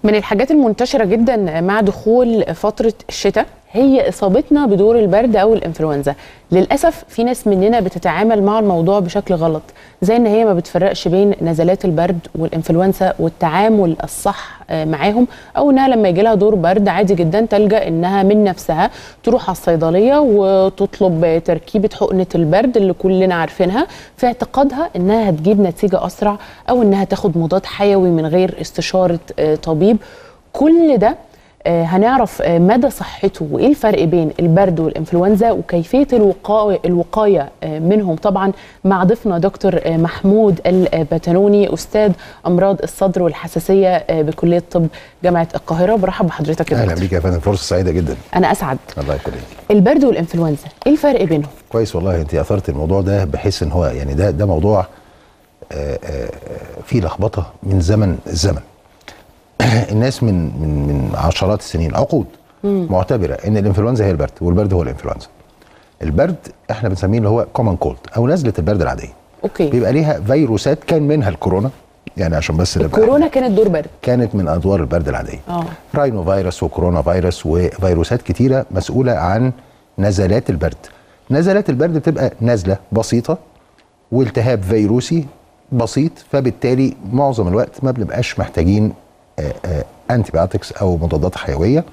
من الحاجات المنتشرة جدا مع دخول فترة الشتاء هي إصابتنا بدور البرد أو الإنفلونزا للأسف في ناس مننا بتتعامل مع الموضوع بشكل غلط زي إن هي ما بتفرقش بين نزلات البرد والإنفلونزا والتعامل الصح آه، معاهم أو إنها لما يجي لها دور برد عادي جدا تلجأ إنها من نفسها تروح على الصيدلية وتطلب تركيبة حقنة البرد اللي كلنا عارفينها في اعتقادها إنها هتجيب نتيجة أسرع أو إنها تاخد مضاد حيوي من غير استشارة آه، طبيب كل ده آه، هنعرف آه، مدى صحته وايه الفرق بين البرد والانفلونزا وكيفيه الوقايه الوقايه آه، منهم طبعا مع ضيفنا دكتور آه، محمود البتنوني استاذ امراض الصدر والحساسيه آه، بكليه طب جامعه القاهره برحب بحضرتك يا اهلا دكتور بيك يا فندم فرصه سعيده جدا انا اسعد الله يخليك البرد والانفلونزا ايه الفرق بينهم كويس والله انت اثرت الموضوع ده بحيث ان هو يعني ده ده موضوع آه، آه، فيه لخبطه من زمن الزمن الناس من من من عشرات السنين عقود معتبره ان الانفلونزا هي البرد والبرد هو الانفلونزا البرد احنا بنسميه اللي هو كومن كولد او نزله البرد العاديه اوكي بيبقى ليها فيروسات كان منها الكورونا يعني عشان بس نبقى الكورونا كانت دور برد كانت من ادوار البرد العاديه اه راينو فيروس وكورونا فيروس وفيروسات كتيره مسؤوله عن نزلات البرد نزلات البرد بتبقى نزله بسيطه والتهاب فيروسي بسيط فبالتالي معظم الوقت ما بنبقاش محتاجين انتي بايوتكس او مضادات حيويه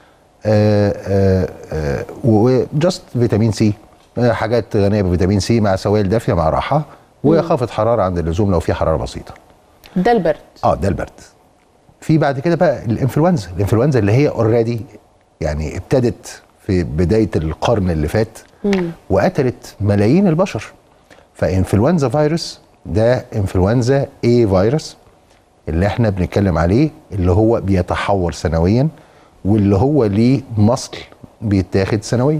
وجاست فيتامين سي آه، حاجات غنيه بفيتامين سي مع سوائل دافيه مع راحه وخافض حراره عند اللزوم لو في حراره بسيطه ده البرد اه ده البرد في بعد كده بقى الانفلونزا الانفلونزا اللي هي اوريدي يعني ابتدت في بدايه القرن اللي فات وقتلت ملايين البشر فانفلونزا فيروس ده انفلونزا اي فيروس اللي احنا بنتكلم عليه اللي هو بيتحور سنويا واللي هو ليه مصل بيتاخد سنويا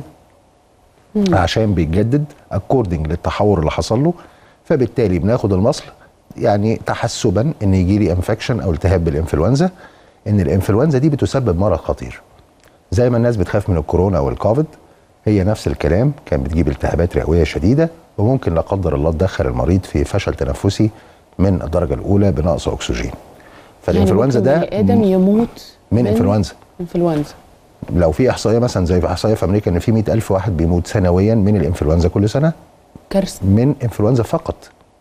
عشان بيتجدد اكوردنج للتحور اللي حصل له فبالتالي بناخد المصل يعني تحسبا ان يجي لي انفكشن او التهاب بالانفلونزا ان الانفلونزا دي بتسبب مرض خطير زي ما الناس بتخاف من الكورونا او الكوفيد هي نفس الكلام كان بتجيب التهابات رئويه شديده وممكن لا قدر الله تدخل المريض في فشل تنفسي من الدرجه الاولى بنقص اكسجين فالانفلونزا يعني ده ممكن بني ادم يموت من انفلونزا انفلونزا لو في احصائيه مثلا زي في احصائيه في امريكا ان في 100000 واحد بيموت سنويا من الانفلونزا كل سنه كارثه من انفلونزا فقط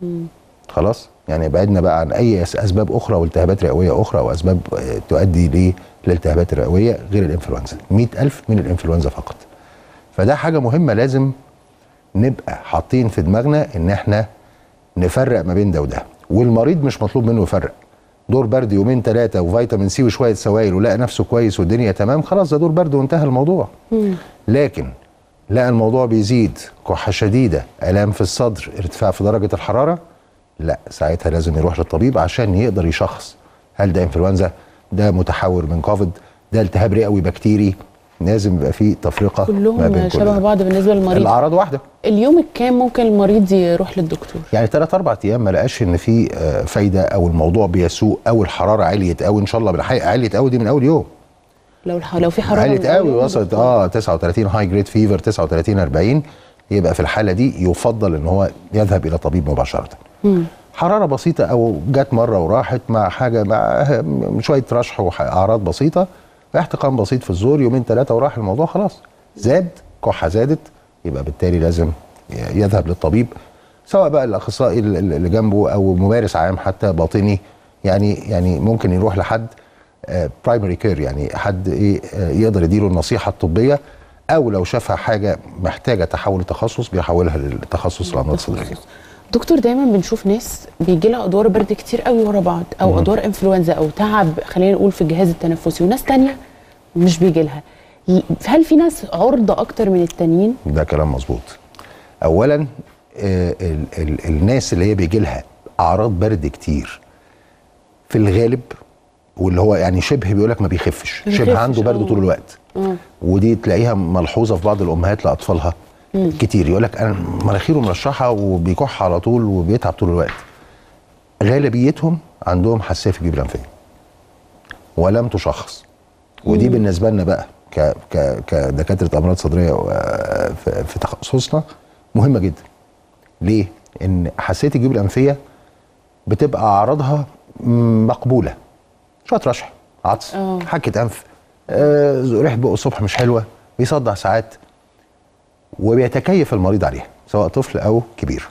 خلاص يعني بعدنا بقى عن اي أس- اسباب اخرى والتهابات رئويه اخرى او اسباب آه، تؤدي للالتهابات الرئويه غير الانفلونزا 100000 من الانفلونزا فقط فده حاجه مهمه لازم نبقى حاطين في دماغنا ان احنا نفرق ما بين ده وده والمريض مش مطلوب منه يفرق دور برد يومين ثلاثه وفيتامين سي وشويه سوائل ولقى نفسه كويس والدنيا تمام خلاص ده دور برد وانتهى الموضوع لكن لقى الموضوع بيزيد كحه شديده الام في الصدر ارتفاع في درجه الحراره لا ساعتها لازم يروح للطبيب عشان يقدر يشخص هل ده انفلونزا ده متحور من كوفيد ده التهاب رئوي بكتيري لازم يبقى فيه تفرقه ما بين كلهم كل شبه ده. بعض بالنسبه للمريض الاعراض واحده اليوم الكام ممكن المريض يروح للدكتور يعني ثلاث اربع ايام ما لقاش ان في آه، فايده او الموضوع بيسوء او الحراره عليت قوي ان شاء الله بالحقيقه عليت قوي دي من اول يوم لو الح... لو في حراره عليت من أول قوي يوم وصلت دكتور. اه 39 هاي جريد فيفر 39 40 يبقى في الحاله دي يفضل ان هو يذهب الى طبيب مباشره حراره بسيطه او جت مره وراحت مع حاجه مع شويه رشح واعراض بسيطه احتقان بسيط في الزور يومين ثلاثه وراح الموضوع خلاص زاد كحه زادت يبقى بالتالي لازم يذهب للطبيب سواء بقى الاخصائي اللي جنبه او ممارس عام حتى باطني يعني يعني ممكن يروح لحد برايمري كير يعني حد ايه آه، يقدر يديله النصيحه الطبيه او لو شافها حاجه محتاجه تحول تخصص بيحولها للتخصص الامراض الصدريه دكتور دايما بنشوف ناس بيجي لها ادوار برد كتير قوي ورا بعض او ادوار انفلونزا او تعب خلينا نقول في الجهاز التنفسي وناس تانية مش بيجي لها هل في ناس عرضه اكتر من التانيين ده كلام مظبوط اولا آه، ال ال الناس اللي هي بيجي لها اعراض برد كتير في الغالب واللي هو يعني شبه بيقول لك ما بيخفش ما شبه بيخفش، عنده برد آه. طول الوقت اه ودي تلاقيها ملحوظه في بعض الامهات لاطفالها كتير يقول لك انا مناخيره مرشحه وبيكح على طول وبيتعب طول الوقت غالبيتهم عندهم حساسيه في الجيوب الانفيه ولم تشخص ودي بالنسبه لنا بقى ك ك كدكاتره امراض صدريه و- في في تخصصنا مهمه جدا ليه ان حساسيه الجيوب الانفيه بتبقى اعراضها مقبوله شويه رشح عطس آه. حكه انف آه ريح بقه الصبح مش حلوه بيصدع ساعات وبيتكيف المريض عليها سواء طفل او كبير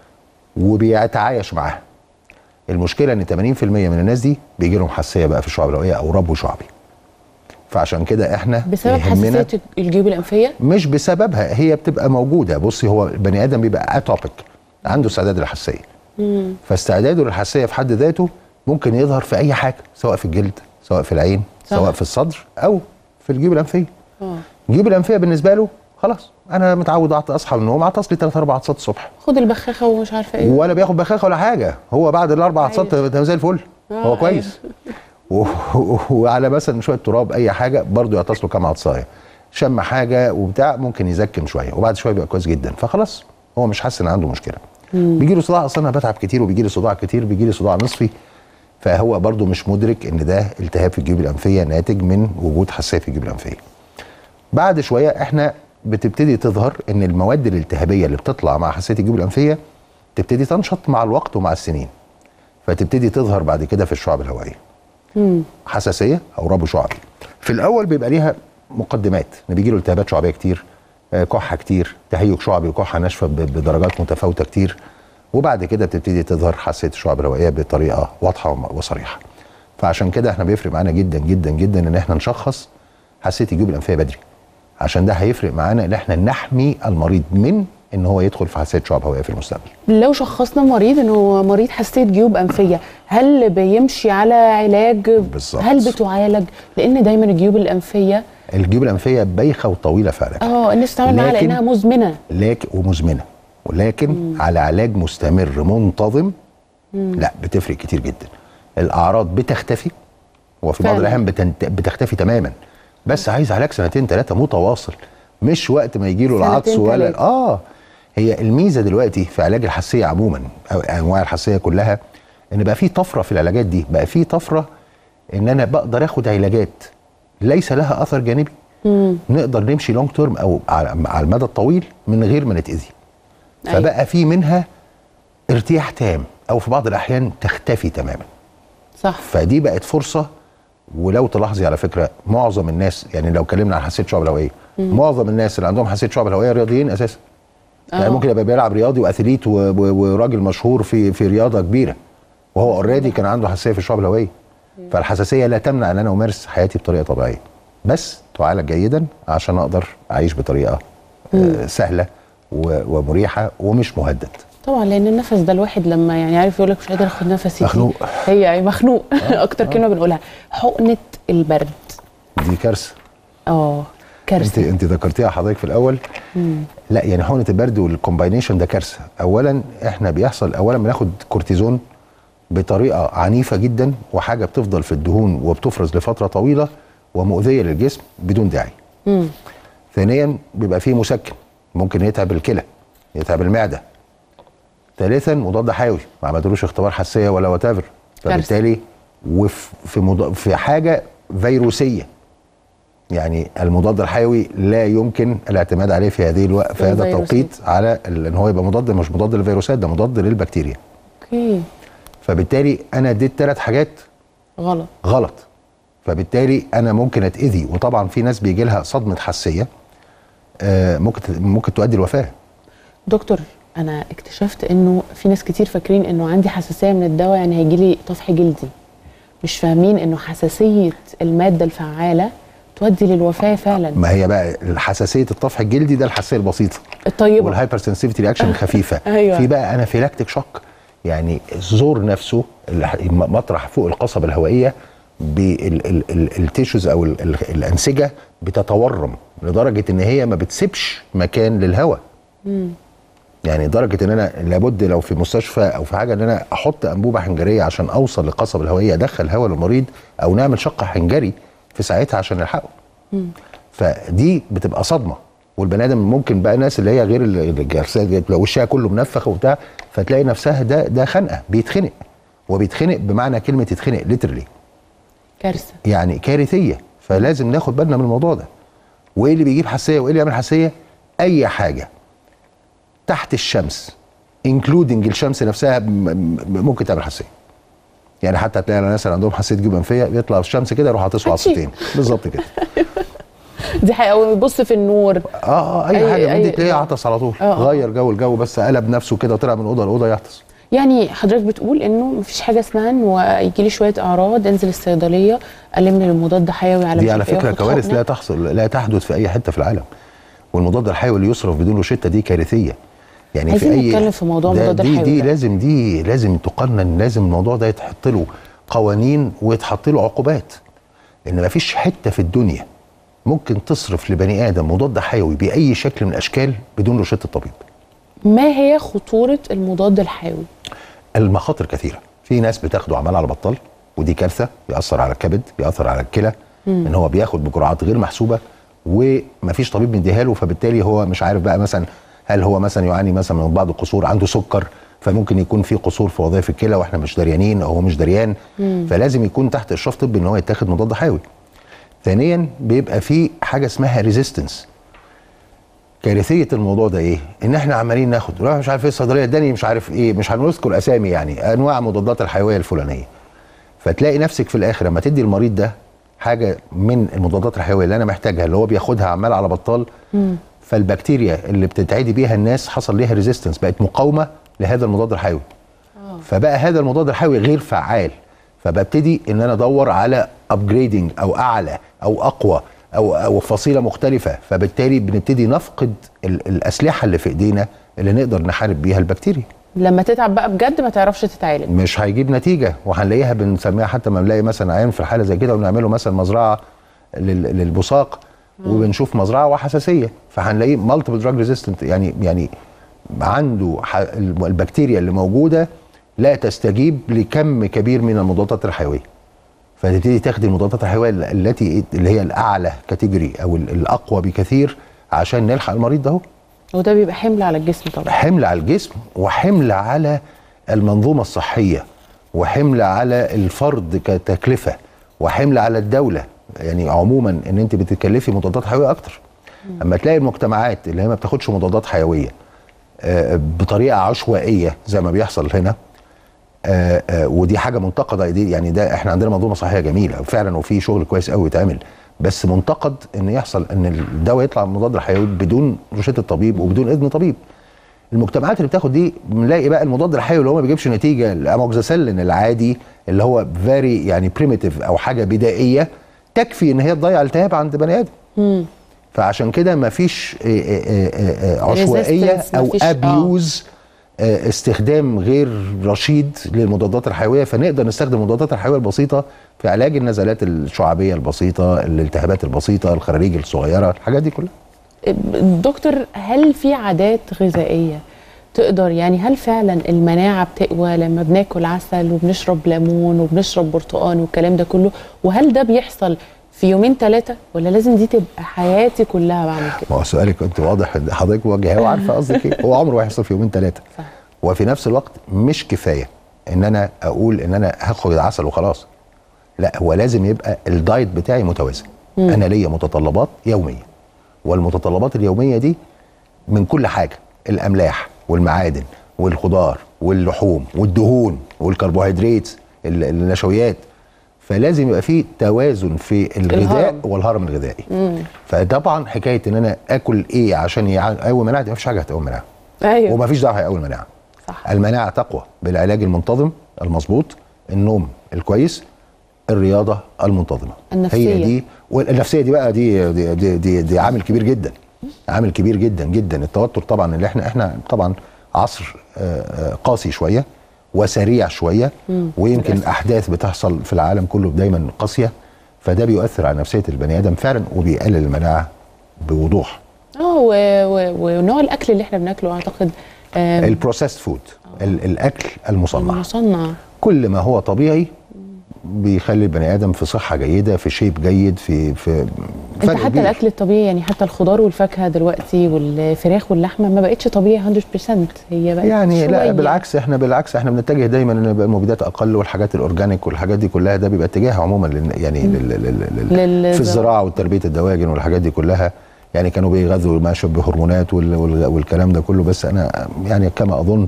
وبيتعايش معاها المشكله ان 80% من الناس دي بيجي لهم حساسيه بقى في الشعب الهوائيه او ربو شعبي فعشان كده احنا بسبب يهمنا- حساسيه الجيوب الانفيه مش بسببها هي بتبقى موجوده بصي هو البني ادم بيبقى اتوبيك عنده استعداد للحساسيه فاستعداده للحساسيه في حد ذاته ممكن يظهر في اي حاجه سواء في الجلد سواء في العين صح. سواء في الصدر او في الجيوب الانفيه اه الجيوب الانفيه بالنسبه له خلاص انا متعود أعط- اصحى من النوم اعطس لي ثلاث اربع عطسات الصبح خد البخاخه ومش عارفه ايه ولا بياخد بخاخه ولا حاجه هو بعد الاربع عطسات أيوة. تمام زي الفل آه، هو كويس و- وعلى مثلا شويه تراب اي حاجه برضه يعطس له كام عطسايه شم حاجه وبتاع ممكن يزكم شويه وبعد شويه بيبقى كويس جدا فخلاص هو مش حاسس ان عنده مشكله بيجي له صداع اصلا انا بتعب كتير وبيجي لي صداع كتير بيجي لي صداع نصفي فهو برضه مش مدرك ان ده التهاب في الجيوب الانفيه ناتج من وجود حساسيه في الجيوب الانفيه بعد شويه احنا بتبتدي تظهر ان المواد الالتهابيه اللي بتطلع مع حساسيه الجيوب الانفيه تبتدي تنشط مع الوقت ومع السنين فتبتدي تظهر بعد كده في الشعب الهوائيه حساسيه او ربو شعبي في الاول بيبقى ليها مقدمات ان بيجي له التهابات شعبيه كتير آه، كحه كتير تهيج شعبي وكحه ناشفه ب- بدرجات متفاوته كتير وبعد كده بتبتدي تظهر حساسيه الشعب الهوائيه بطريقه واضحه وم- وصريحه فعشان كده احنا بيفرق معانا جدا جدا جدا ان احنا نشخص حساسيه الجيوب الانفيه بدري عشان ده هيفرق معانا ان احنا نحمي المريض من ان هو يدخل في حساسيه شعب هوائيه في المستقبل لو شخصنا مريض ان هو مريض حساسيه جيوب انفيه هل بيمشي على علاج بالظبط. هل بتعالج لان دايما الجيوب الانفيه الجيوب الانفيه بايخه وطويله في علاجها اه الناس بتتعامل معاها لكن- لانها مزمنه لكن ومزمنه ولكن على علاج مستمر منتظم لا بتفرق كتير جدا الاعراض بتختفي وفي بعض فعلا. الاحيان بتنت... بتختفي تماما بس عايز علاج سنتين ثلاثه متواصل مش وقت ما يجي له العطس سنتين ولا تلاتة. اه هي الميزه دلوقتي في علاج الحساسيه عموما او انواع الحساسيه كلها ان بقى في طفره في العلاجات دي بقى في طفره ان انا بقدر اخد علاجات ليس لها اثر جانبي نقدر نمشي لونج تيرم او على على المدى الطويل من غير ما نتاذي أيوة. فبقى في منها ارتياح تام او في بعض الاحيان تختفي تماما صح فدي بقت فرصه ولو تلاحظي على فكره معظم الناس يعني لو اتكلمنا عن حساسيه الشعب الهوائيه معظم الناس اللي عندهم حساسيه الشعب الهوائيه رياضيين اساسا يعني آه. ممكن يبقى بيلعب رياضي واثليت و- و- وراجل مشهور في في رياضه كبيره وهو اوريدي كان عنده حساسيه في الشعب الهوائيه فالحساسيه لا تمنع ان انا امارس حياتي بطريقه طبيعيه بس تعالج جيدا عشان اقدر اعيش بطريقه آه، سهله و- ومريحه ومش مهدد طبعا لان النفس ده الواحد لما يعني عارف يقول لك مش قادر اخد نفسي دي. مخنوق. هي أي مخنوق اكتر كلمه بنقولها حقنه البرد دي كارثه اه انت كارثه انت ذكرتيها حضرتك في الاول لا يعني حقنه البرد والكومباينيشن ده كارثه اولا احنا بيحصل اولا بناخد كورتيزون بطريقه عنيفه جدا وحاجه بتفضل في الدهون وبتفرز لفتره طويله ومؤذيه للجسم بدون داعي مم. ثانيا بيبقى فيه مسكن ممكن يتعب الكلى يتعب المعده ثالثا مضاد حيوي ما عملتلوش اختبار حساسيه ولا وات ايفر فبالتالي وفي في, مض... في حاجه فيروسيه يعني المضاد الحيوي لا يمكن الاعتماد عليه في هذه الوقت في هذا الفيروسات. التوقيت على ال- ان هو يبقى مضاد مش مضاد للفيروسات ده مضاد للبكتيريا اوكي فبالتالي انا اديت ثلاث حاجات غلط غلط فبالتالي انا ممكن اتاذي وطبعا في ناس بيجي لها صدمه حساسيه آه، ممكن ت- ممكن تؤدي الوفاه دكتور انا اكتشفت انه في ناس كتير فاكرين انه عندي حساسيه من الدواء يعني هيجي لي طفح جلدي مش فاهمين انه حساسيه الماده الفعاله تؤدي للوفاه فعلا ما هي بقى حساسيه الطفح الجلدي ده الحساسيه البسيطه الطيبه والهايبر سنسيفيتي رياكشن الخفيفه أيوة. في بقى انافيلاكتيك شوك يعني الزور نفسه الح- مطرح فوق القصبه الهوائيه بالتيشوز او ال- ال- الانسجه بتتورم لدرجه ان هي ما بتسيبش مكان للهواء يعني لدرجه ان انا لابد لو في مستشفى او في حاجه ان انا احط انبوبه حنجريه عشان اوصل للقصبه الهوائيه ادخل هواء للمريض او نعمل شق حنجري في ساعتها عشان نلحقه فدي بتبقى صدمه والبني ادم ممكن بقى ناس اللي هي غير ال- الجرسات دي بتبقى وشها كله منفخ وبتاع فتلاقي نفسها ده ده خنقه بيتخنق وبيتخنق بمعنى كلمه يتخنق ليترلي كارثه يعني كارثيه فلازم ناخد بالنا من الموضوع ده وايه اللي بيجيب حساسيه وايه اللي يعمل حساسيه اي حاجه تحت الشمس انكلودنج الشمس نفسها م- م- ممكن تعمل حساسيه يعني حتى هتلاقي الناس اللي عندهم حساسيه جيوب انفيه بيطلع في الشمس كده يروح عاطس له هتشي. عصتين بالظبط كده دي حقيقه ويبص في النور اه اه اي, أي- حاجه أي- ممكن تلاقيه عطس على طول آه، آه. غير جو الجو بس قلب نفسه كده وطلع من اوضه لاوضه يعطس يعني حضرتك بتقول انه مفيش حاجه اسمها انه يجي لي شويه اعراض انزل الصيدليه الم لي المضاد حيوي على دي مش على عارف إيه، فكره وآخد كوارث حقنة. لا تحصل لا تحدث في اي حته في العالم والمضاد الحيوي اللي يصرف بدون روشته دي كارثيه يعني في عايزين اي نتكلم في موضوع ده- المضاد دي الحيوي دي ده. لازم دي لازم تقنن لازم الموضوع ده يتحط له قوانين ويتحط له عقوبات ان ما فيش حته في الدنيا ممكن تصرف لبني ادم مضاد حيوي باي شكل من الاشكال بدون روشته الطبيب ما هي خطوره المضاد الحيوي المخاطر كثيره في ناس بتاخده عمال على بطال ودي كارثه بيأثر على الكبد بيأثر على الكلى ان هو بياخد بجرعات غير محسوبه ومفيش طبيب مديها له فبالتالي هو مش عارف بقى مثلا هل هو مثلا يعاني مثلا من بعض القصور عنده سكر فممكن يكون في قصور في وظائف الكلى واحنا مش دريانين او هو مش دريان فلازم يكون تحت اشراف طبي ان هو يتاخد مضاد حيوي ثانيا بيبقى في حاجه اسمها ريزيستنس كارثيه الموضوع ده ايه؟ ان احنا عمالين ناخد روح مش عارف ايه الصيدليه اداني مش عارف ايه مش هنذكر اسامي يعني انواع المضادات الحيويه الفلانيه. فتلاقي نفسك في الاخر لما تدي المريض ده حاجه من المضادات الحيويه اللي انا محتاجها اللي هو بياخدها عمال على بطال فالبكتيريا اللي بتتعدي بيها الناس حصل ليها ريزيستنس بقت مقاومه لهذا المضاد الحيوي. فبقى هذا المضاد الحيوي غير فعال فببتدي ان انا ادور على ابجريدنج او اعلى او اقوى او او فصيله مختلفه فبالتالي بنبتدي نفقد ال- الاسلحه اللي في ايدينا اللي نقدر نحارب بيها البكتيريا لما تتعب بقى بجد ما تعرفش تتعالج مش هيجيب نتيجه وهنلاقيها بنسميها حتى ما بنلاقي مثلا عيان في الحاله زي كده ونعمله مثلا مزرعه لل- للبصاق وبنشوف مزرعه وحساسيه فهنلاقيه مالتيبل دراج ريزيستنت يعني يعني عنده ح- البكتيريا اللي موجوده لا تستجيب لكم كبير من المضادات الحيويه فتبتدي تاخدي المضادات الحيويه التي اللي هي الاعلى كاتيجوري او ال- الاقوى بكثير عشان نلحق المريض ده هو وده بيبقى حمل على الجسم طبعا حمل على الجسم وحمل على المنظومة الصحية وحمل على الفرد كتكلفة وحمل على الدولة يعني عموما ان انت بتتكلفي مضادات حيوية اكتر اما تلاقي المجتمعات اللي هي ما بتاخدش مضادات حيوية آه، بطريقة عشوائية زي ما بيحصل هنا آه، آه، ودي حاجه منتقده دي يعني ده احنا عندنا منظومه صحيه جميله فعلا وفي شغل كويس قوي يتعمل بس منتقد ان يحصل ان الدواء يطلع مضاد حيوي بدون روشته الطبيب وبدون اذن طبيب المجتمعات اللي بتاخد دي بنلاقي بقى المضاد الحيوي اللي هو ما بيجيبش نتيجه الاموكسيسيلين العادي اللي هو فيري يعني بريميتيف او حاجه بدائيه تكفي ان هي تضيع التهاب عند بني ادم فعشان كده ما فيش عشوائيه Resistance، او مفيش- آه. ابيوز استخدام غير رشيد للمضادات الحيويه فنقدر نستخدم المضادات الحيويه البسيطه في علاج النزلات الشعبيه البسيطه الالتهابات البسيطه الخراريج الصغيره الحاجات دي كلها دكتور هل في عادات غذائيه تقدر يعني هل فعلا المناعه بتقوى لما بناكل عسل وبنشرب ليمون وبنشرب برتقان والكلام ده كله وهل ده بيحصل في يومين ثلاثه ولا لازم دي تبقى حياتي كلها بعمل كده ما هو سؤالك كنت واضح إن حضرتك موجهاه وعارفه قصدك ايه هو عمره ما هيحصل في يومين ثلاثه صح. وفي نفس الوقت مش كفايه ان انا اقول ان انا هاخد عسل وخلاص لا هو لازم يبقى الدايت بتاعي متوازن انا ليا متطلبات يوميه والمتطلبات اليوميه دي من كل حاجه الاملاح والمعادن والخضار واللحوم والدهون والكربوهيدرات ال- النشويات فلازم يبقى في توازن في الغذاء الهرم. والهرم الغذائي فطبعا حكايه ان انا اكل ايه عشان يقوي مناعتي مفيش حاجه هتقوي مناعه ايوه ومفيش دواء هيقوي المناعه صح المناعه تقوى بالعلاج المنتظم المظبوط النوم الكويس الرياضه المنتظمه النفسية. هي دي والنفسيه دي بقى دي دي, دي, دي, دي عامل كبير جدا عامل كبير جدا جدا التوتر طبعا اللي احنا احنا طبعا عصر آه، آه، قاسي شويه وسريع شويه ويمكن للأسف. احداث بتحصل في العالم كله دايما قاسيه فده بيؤثر على نفسيه البني ادم فعلا وبيقلل المناعه بوضوح اه و- و- ونوع الاكل اللي احنا بناكله اعتقد آم، البروسيسد فود الاكل المصنع المصنع كل ما هو طبيعي بيخلي البني ادم في صحه جيده في شيب جيد في في انت فرق حتى كبير. الاكل الطبيعي يعني حتى الخضار والفاكهه دلوقتي والفراخ واللحمه ما بقتش طبيعي 100% هي بقت يعني لا شوية. بالعكس احنا بالعكس احنا بنتجه دايما ان يبقى المبيدات اقل والحاجات الاورجانيك والحاجات دي كلها ده بيبقى اتجاه عموما لل يعني لل لل لل لل- في الزراعه وتربيه الدواجن والحاجات دي كلها يعني كانوا بيغذوا ما شبه هرمونات وال وال والكلام ده كله بس انا يعني كما اظن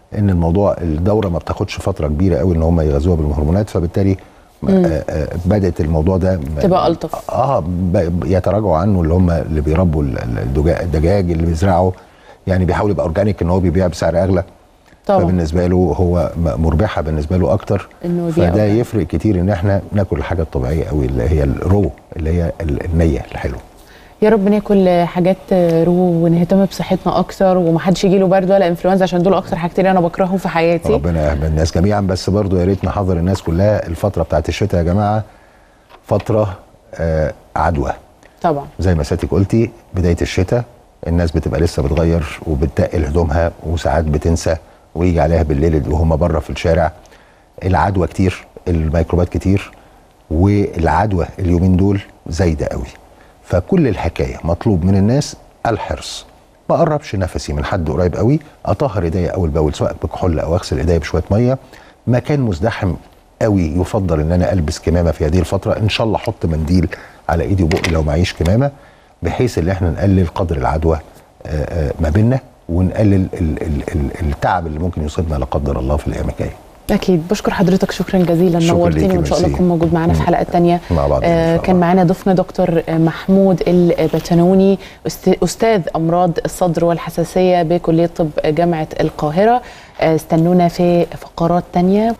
ان الموضوع الدوره ما بتاخدش فتره كبيره قوي ان هم يغذوها بالهرمونات فبالتالي آه، آه، بدات الموضوع ده تبقى ألطف. اه ب- يتراجعوا عنه اللي هم اللي بيربوا ال- ال- الدجا- الدجاج اللي بيزرعوا يعني بيحاول يبقى اورجانيك ان هو بيبيع بسعر اغلى طبعا فبالنسبه له هو م- مربحه بالنسبه له اكتر إنه يبيع فده أورجانيك. يفرق كتير ان احنا ناكل الحاجه الطبيعيه قوي اللي هي الرو اللي هي ال- النيه الحلوه يا رب ناكل حاجات رو ونهتم بصحتنا اكتر ومحدش يجي له برد ولا انفلونزا عشان دول اكتر حاجتين انا بكرههم في حياتي ربنا يهب الناس جميعا بس برضو يا ريت نحضر الناس كلها الفتره بتاعت الشتاء يا جماعه فتره آه عدوى طبعا زي ما سيادتك قلتي بدايه الشتاء الناس بتبقى لسه بتغير وبتتقل هدومها وساعات بتنسى ويجي عليها بالليل وهم بره في الشارع العدوى كتير الميكروبات كتير والعدوى اليومين دول زايده قوي فكل الحكايه مطلوب من الناس الحرص ما اقربش نفسي من حد قريب قوي اطهر ايديا اول باول سواء بكحول او اغسل ايديا بشويه ميه مكان مزدحم قوي يفضل ان انا البس كمامه في هذه الفتره ان شاء الله احط منديل على ايدي وبقي لو معيش كمامه بحيث ان احنا نقلل قدر العدوى آه، آه، ما بيننا ونقلل ال- ال- ال- التعب اللي ممكن يصيبنا لا قدر الله في الايام الجايه اكيد بشكر حضرتك شكرا جزيلا شكرا نورتني ليكي، وان شاء الله ميرسي. تكون موجود معانا في مم. حلقه تانية مع بعض إن شاء الله. كان معانا ضيفنا دكتور محمود البتنوني أست- استاذ امراض الصدر والحساسيه بكليه طب جامعه القاهره آه، استنونا في فقرات تانية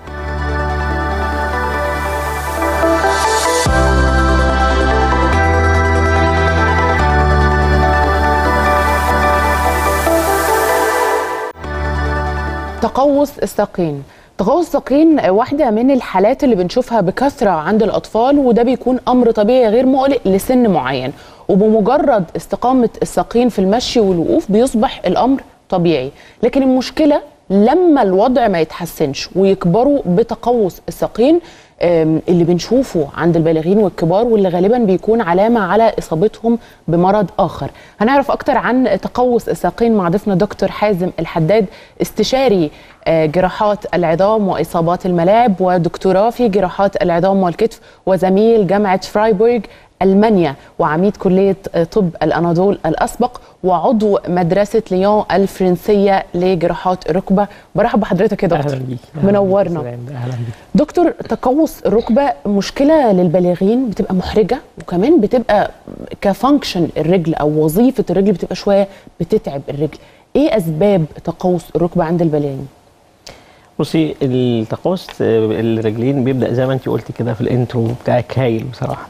تقوس الساقين تقوس الساقين واحدة من الحالات اللي بنشوفها بكثرة عند الأطفال وده بيكون أمر طبيعي غير مقلق لسن معين وبمجرد استقامة الساقين في المشي والوقوف بيصبح الأمر طبيعي لكن المشكلة لما الوضع ما يتحسنش ويكبروا بتقوس الساقين آم، اللي بنشوفه عند البالغين والكبار واللي غالبا بيكون علامة على إصابتهم بمرض آخر هنعرف أكتر عن تقوس الساقين مع ضيفنا دكتور حازم الحداد استشاري آه، جراحات العظام وإصابات الملاعب ودكتوراه في جراحات العظام والكتف وزميل جامعة فرايبورغ ألمانيا وعميد كلية طب الأناضول الأسبق وعضو مدرسة ليون الفرنسية لجراحات الركبة برحب بحضرتك يا دكتور اهلا بيك منورنا. اهلا بيك دكتور تقوس الركبة مشكلة للبالغين بتبقى محرجة وكمان بتبقى كفانكشن الرجل أو وظيفة الرجل بتبقى شوية بتتعب الرجل إيه أسباب تقوس الركبة عند البالغين؟ بصي التقوس الرجلين بيبدا زي ما انت قلتي كده في الانترو بتاعك هايل بصراحه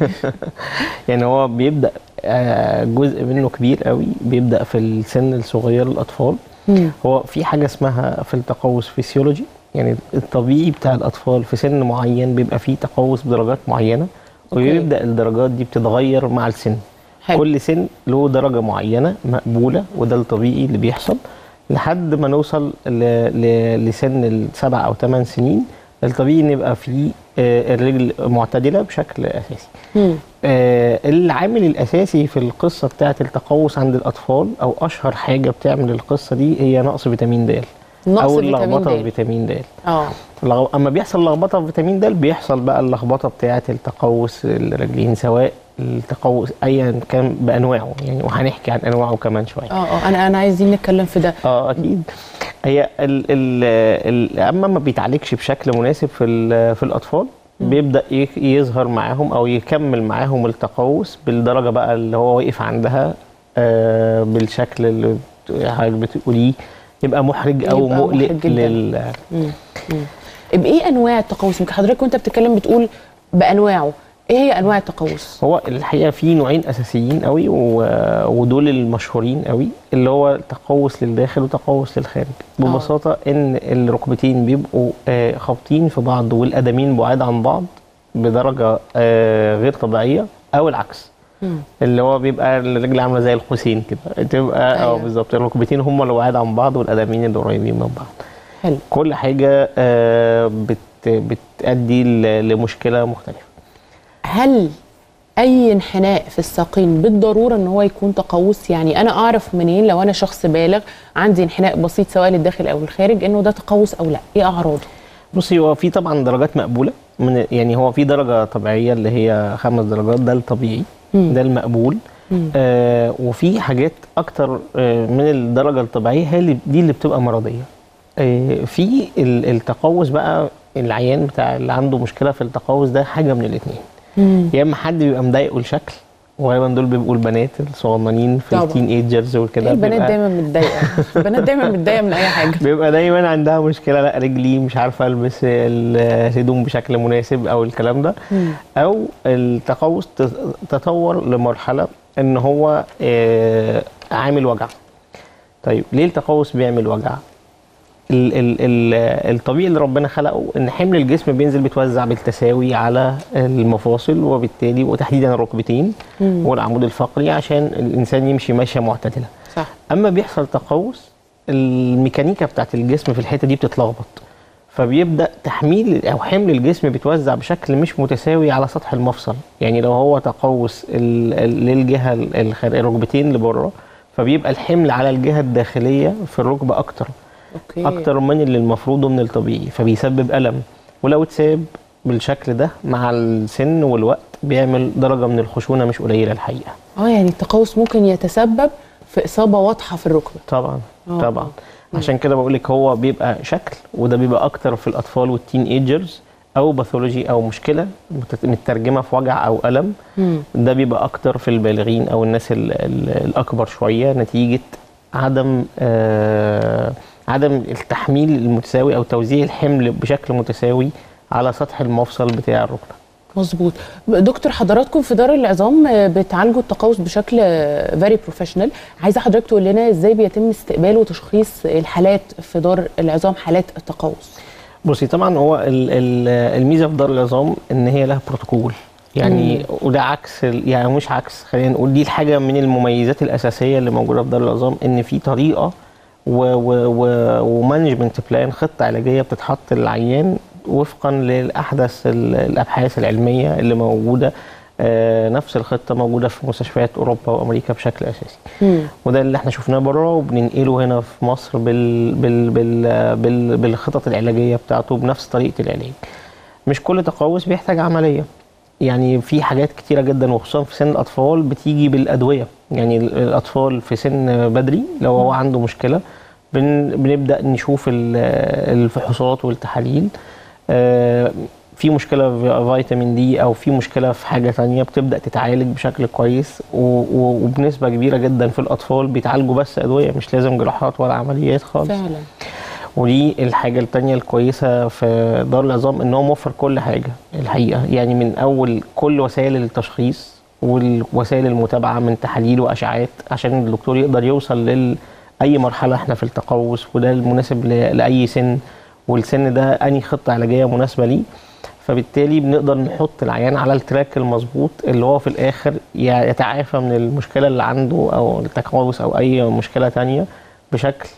يعني هو بيبدا آه، جزء منه كبير قوي بيبدا في السن الصغير الاطفال مم. هو في حاجه اسمها في التقوس فيسيولوجي يعني الطبيعي بتاع الاطفال في سن معين بيبقى فيه تقوس بدرجات معينه أوكي. ويبدا الدرجات دي بتتغير مع السن حلو. كل سن له درجه معينه مقبوله وده الطبيعي اللي بيحصل لحد ما نوصل ل... ل... لسن السبع او ثمان سنين الطبيعي ان يبقى فيه آه، الرجل معتدله بشكل اساسي مم. آه، العامل الاساسي في القصه بتاعه التقوس عند الاطفال او اشهر حاجه بتعمل القصه دي هي نقص فيتامين د نقص او فيتامين اللخبطه د. في فيتامين د اه لغ- اما بيحصل لخبطه في فيتامين د بيحصل بقى اللخبطه بتاعه التقوس الرجلين سواء التقوس ايا كان بانواعه يعني وهنحكي عن انواعه كمان شويه اه اه انا انا عايزين نتكلم في ده اه اكيد هي ال ال ال اما ما بيتعالجش بشكل مناسب في ال- في الاطفال بيبدا ي- يظهر معاهم او يكمل معاهم التقوس بالدرجه بقى اللي هو واقف عندها آه بالشكل اللي بت- حضرتك بتقوليه يبقى محرج او يبقى مقلق محرج جداً. لل مم. مم. بايه انواع التقوس يمكن حضرتك وانت بتتكلم بتقول بانواعه ايه هي انواع التقوس هو الحقيقه في نوعين اساسيين قوي و- ودول المشهورين قوي اللي هو تقوس للداخل وتقوس للخارج ببساطه ان الركبتين بيبقوا آه، خابطين في بعض والقدمين بعاد عن بعض بدرجه آه، غير طبيعيه او العكس مم. اللي هو بيبقى الرجل عامله زي القوسين كده تبقى اه أيوة. بالظبط الركبتين هم اللي بعاد عن بعض والقدمين اللي قريبين من بعض حلو كل حاجه آه، بت بتؤدي ل- لمشكله مختلفه هل اي انحناء في الساقين بالضروره ان هو يكون تقوس يعني انا اعرف منين لو انا شخص بالغ عندي انحناء بسيط سواء للداخل او الخارج انه ده تقوس او لا ايه اعراضه بصي هو في طبعا درجات مقبوله من يعني هو في درجه طبيعيه اللي هي خمس درجات ده الطبيعي مم. ده المقبول مم. آه وفي حاجات اكتر آه من الدرجه الطبيعيه هي اللي دي اللي بتبقى مرضيه آه، في ال- التقوس بقى العيان بتاع اللي عنده مشكله في التقوس ده حاجه من الاثنين يا اما حد بيبقى مضايقه الشكل وغالبا دول بيبقوا البنات الصغننين في طبعا. التين ايجرز وكده البنات بيبقى- دايما متضايقه البنات دايما متضايقه من اي حاجه بيبقى دايما عندها مشكله لا رجلي مش عارفه البس الهدوم بشكل مناسب او الكلام ده او التقوس ت- تطور لمرحله ان هو آه، عامل وجع طيب ليه التقوس بيعمل وجع ال ال ال الطبيعي اللي ربنا خلقه ان حمل الجسم بينزل بيتوزع بالتساوي على المفاصل وبالتالي وتحديدا الركبتين والعمود الفقري عشان الانسان يمشي ماشيه معتدله صح اما بيحصل تقوس الميكانيكا بتاعت الجسم في الحته دي بتتلخبط فبيبدا تحميل او حمل الجسم بيتوزع بشكل مش متساوي على سطح المفصل يعني لو هو تقوس ال- ال- للجهه ال- الخر- الركبتين لبره فبيبقى الحمل على الجهه الداخليه في الركبه اكتر اوكي اكتر من اللي المفروض ومن الطبيعي فبيسبب الم ولو اتساب بالشكل ده مع السن والوقت بيعمل درجه من الخشونه مش قليله الحقيقه اه يعني التقوس ممكن يتسبب في اصابه واضحه في الركبه طبعا آه. طبعا عشان كده بقول لك هو بيبقى شكل وده بيبقى اكتر في الاطفال والتين ايجرز او باثولوجي او مشكله متت- مترجمه في وجع او الم مم. ده بيبقى اكتر في البالغين او الناس ال ال الاكبر شويه نتيجه عدم آه عدم التحميل المتساوي او توزيع الحمل بشكل متساوي على سطح المفصل بتاع الركبه مظبوط دكتور حضراتكم في دار العظام آه، بتعالجوا التقوس بشكل فيري بروفيشنال عايزه حضرتك تقول لنا ازاي بيتم استقبال وتشخيص الحالات في دار العظام حالات التقوس بصي طبعا هو ال- ال- الميزه في دار العظام ان هي لها بروتوكول يعني وده عكس ال- يعني مش عكس خلينا نقول دي الحاجه من المميزات الاساسيه اللي موجوده في دار العظام ان في طريقه ومانجمنت بلان خطه علاجيه بتتحط للعيان وفقا لاحدث ال- الابحاث العلميه اللي موجوده آه، نفس الخطه موجوده في مستشفيات اوروبا وامريكا بشكل اساسي مم. وده اللي احنا شفناه بره وبننقله هنا في مصر بال بال بال بال بالخطط العلاجيه بتاعته بنفس طريقه العلاج. مش كل تقوس بيحتاج عمليه. يعني في حاجات كتيره جدا وخصوصا في سن الاطفال بتيجي بالادويه، يعني ال- الاطفال في سن بدري لو هو عنده مشكله بن بنبدا نشوف ال- الفحوصات والتحاليل آه، في مشكله في فيتامين دي او في مشكله في حاجه تانية بتبدا تتعالج بشكل كويس و- و- وبنسبه كبيره جدا في الاطفال بيتعالجوا بس ادويه مش لازم جراحات ولا عمليات خالص فعلا ودي الحاجه التانية الكويسه في دار العظام ان هو موفر كل حاجه الحقيقه يعني من اول كل وسائل التشخيص والوسائل المتابعه من تحاليل واشعاعات عشان الدكتور يقدر يوصل لل اي مرحله احنا في التقوس وده المناسب ل- لاي سن والسن ده اني خطه علاجيه مناسبه ليه فبالتالي بنقدر نحط العيان على التراك المظبوط اللي هو في الاخر ي- يتعافى من المشكله اللي عنده او التقوس او اي مشكله تانية بشكل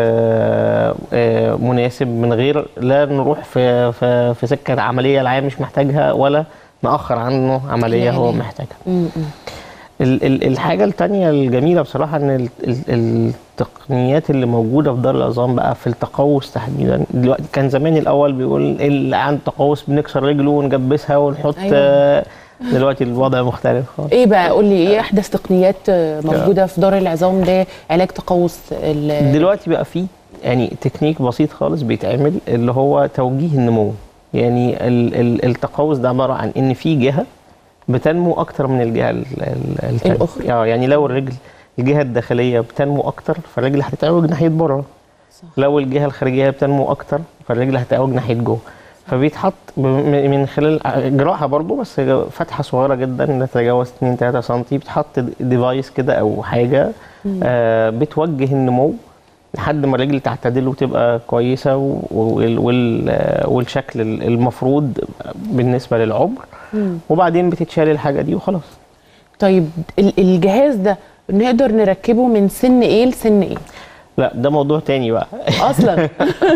آه، آه، مناسب من غير لا نروح في في في سكه عمليه العيان مش محتاجها ولا ناخر عنه عمليه هو يعني. محتاجها مم. مم. ال- ال- الحاجة التانية الجميلة بصراحة ان ال- ال- التقنيات اللي موجودة في دار العظام بقى في التقوس تحديدا دلوقتي كان زمان الأول بيقول اللي عنده تقوس بنكسر رجله ونجبسها ونحط أيوة. آه، دلوقتي الوضع مختلف خالص ايه بقى قول لي ايه احدث تقنيات آه، موجوده في دار العظام ده علاج تقوس ال- دلوقتي بقى فيه يعني تكنيك بسيط خالص بيتعمل اللي هو توجيه النمو يعني ال- ال- التقوس ده عبارة عن ان في جهة بتنمو اكتر من الجهة ال- ال- التانية. الأخرى. اه يعني لو الرجل الجهة الداخلية بتنمو اكتر فالرجل هتتعوج ناحية بره صح. لو الجهة الخارجية بتنمو اكتر فالرجل هتعوج ناحية جوه فبيتحط ب- م- من خلال جراحة برضو بس فتحة صغيرة جدا لا تتجاوز 2 3 سم بتحط ديفايس كده او حاجة آه بتوجه النمو لحد ما الرجل تعتدل وتبقى كويسه و- وال- وال- آه، والشكل ال- المفروض بالنسبه للعمر مم. وبعدين بتتشال الحاجه دي وخلاص طيب ال- الجهاز ده نقدر نركبه من سن ايه لسن ايه لا ده موضوع تاني بقى اصلا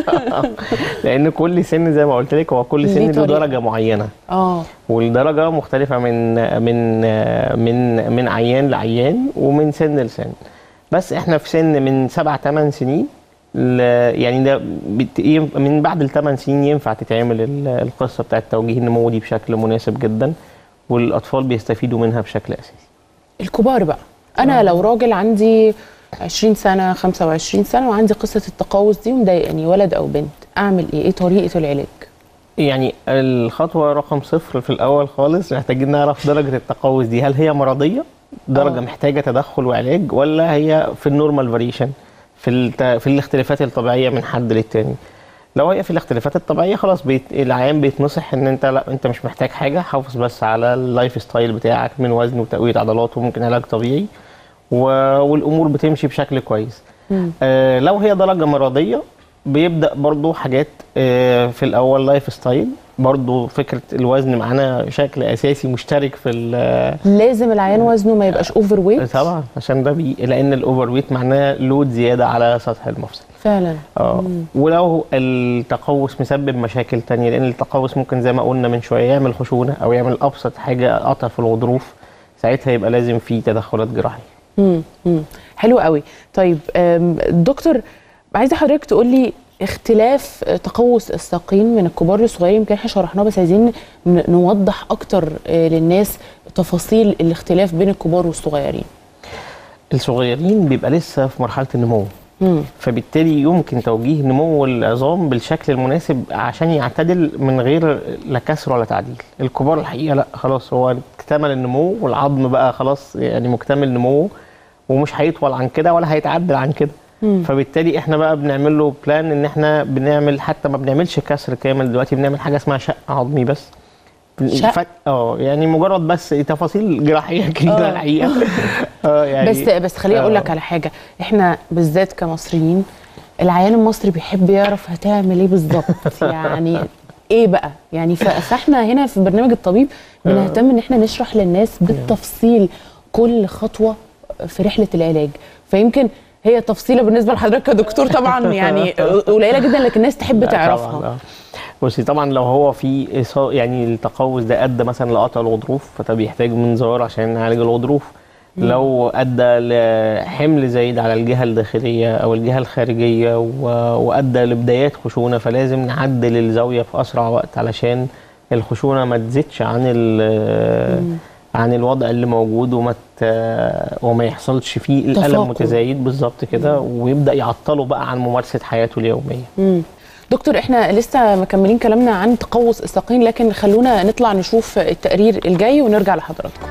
لان كل سن زي ما قلت لك هو كل ليه سن له طريقة. درجه معينه اه والدرجه مختلفه من من من من عيان لعيان ومن سن لسن بس احنا في سن من سبع ثمان سنين ل- يعني ده بت- ينف- من بعد الثمان سنين ينفع تتعمل ال- القصه بتاعت توجيه النمو دي بشكل مناسب جدا والاطفال بيستفيدوا منها بشكل اساسي الكبار بقى انا لو راجل عندي 20 سنه 25 سنه وعندي قصه التقوس دي ومضايقني ولد او بنت اعمل ايه ايه طريقه العلاج يعني الخطوه رقم صفر في الاول خالص محتاجين نعرف درجه التقوس دي هل هي مرضيه درجه آه. محتاجه تدخل وعلاج ولا هي في النورمال فاريشن في الت... في الاختلافات الطبيعيه من حد للتاني لو هي في الاختلافات الطبيعيه خلاص بيت... العيان بيتنصح ان انت لا انت مش محتاج حاجه حافظ بس على اللايف ستايل بتاعك من وزن وتقويه عضلات وممكن علاج طبيعي و... والامور بتمشي بشكل كويس آه لو هي درجه مرضيه بيبدا برضو حاجات آه في الاول لايف ستايل برضو فكره الوزن معانا شكل اساسي مشترك في ال- لازم العيان وزنه ما يبقاش اوفر ويت طبعا عشان ده بي... لان الاوفر ويت معناه لود زياده على سطح المفصل فعلا اه ولو التقوس مسبب مشاكل تانية لان التقوس ممكن زي ما قلنا من شويه يعمل خشونه او يعمل ابسط حاجه قطع في الغضروف ساعتها يبقى لازم في تدخلات جراحيه مم. مم. حلو قوي طيب أم، دكتور عايزه حضرتك تقول لي اختلاف تقوس الساقين من الكبار للصغيرين يمكن احنا شرحناه بس عايزين ن- نوضح اكتر آه، للناس تفاصيل الاختلاف بين الكبار والصغيرين الصغيرين بيبقى لسه في مرحله النمو مم. فبالتالي يمكن توجيه نمو العظام بالشكل المناسب عشان يعتدل من غير لا كسر ولا تعديل الكبار الحقيقه لا خلاص هو اكتمل النمو والعظم بقى خلاص يعني مكتمل نموه ومش هيطول عن كده ولا هيتعدل عن كده فبالتالي احنا بقى بنعمل له بلان ان احنا بنعمل حتى ما بنعملش كسر كامل دلوقتي بنعمل حاجه اسمها شق عظمي بس شق؟ فت- اه يعني مجرد بس تفاصيل جراحيه كبيره آه. الحقيقه اه يعني بس بس خليني اقول آه. لك على حاجه احنا بالذات كمصريين العيان المصري بيحب يعرف هتعمل ايه بالظبط يعني ايه بقى يعني ف- فاحنا هنا في برنامج الطبيب بنهتم ان احنا نشرح للناس بالتفصيل كل خطوه في رحله العلاج فيمكن هي تفصيله بالنسبه لحضرتك كدكتور طبعا يعني قليله جدا لكن الناس تحب لا طبعاً، تعرفها آه. بصي طبعا لو هو في إصا... يعني التقوس ده ادى مثلا لقطع الغضروف فده بيحتاج منظار عشان نعالج الغضروف لو ادى لحمل زايد على الجهه الداخليه او الجهه الخارجيه و... وادى لبدايات خشونه فلازم نعدل الزاويه في اسرع وقت علشان الخشونه ما تزيدش عن ال... عن الوضع اللي موجود وما ت... وما يحصلش فيه الالم تفاقم. متزايد بالظبط كده ويبدا يعطله بقى عن ممارسه حياته اليوميه مم. دكتور احنا لسه مكملين كلامنا عن تقوس الساقين لكن خلونا نطلع نشوف التقرير الجاي ونرجع لحضراتكم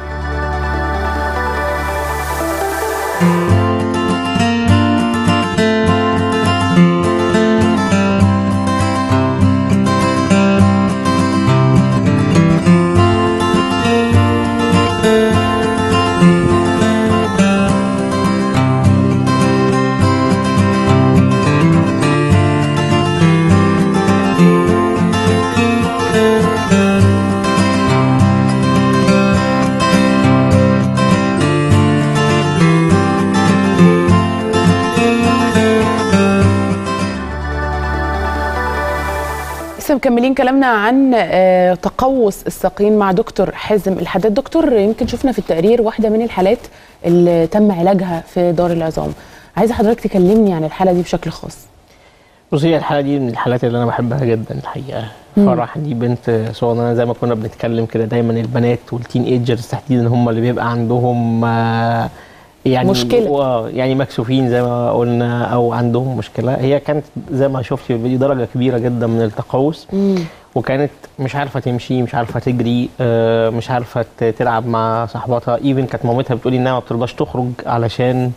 لسه مكملين كلامنا عن آه، تقوس الساقين مع دكتور حازم الحداد دكتور يمكن شفنا في التقرير واحده من الحالات اللي تم علاجها في دار العظام عايزه حضرتك تكلمني عن الحاله دي بشكل خاص بصي هي الحالة دي من الحالات اللي أنا بحبها جدا الحقيقة فرح دي بنت صغننة زي ما كنا بنتكلم كده دايما البنات والتين ايجرز تحديدا هم اللي بيبقى عندهم آه، يعني مشكلة. آه، يعني مكسوفين زي ما قلنا أو عندهم مشكلة هي كانت زي ما شفتي في الفيديو درجة كبيرة جدا من التقوس وكانت مش عارفة تمشي مش عارفة تجري آه، مش عارفة ت- تلعب مع صاحباتها ايفن كانت مامتها بتقولي انها ما بترضاش تخرج علشان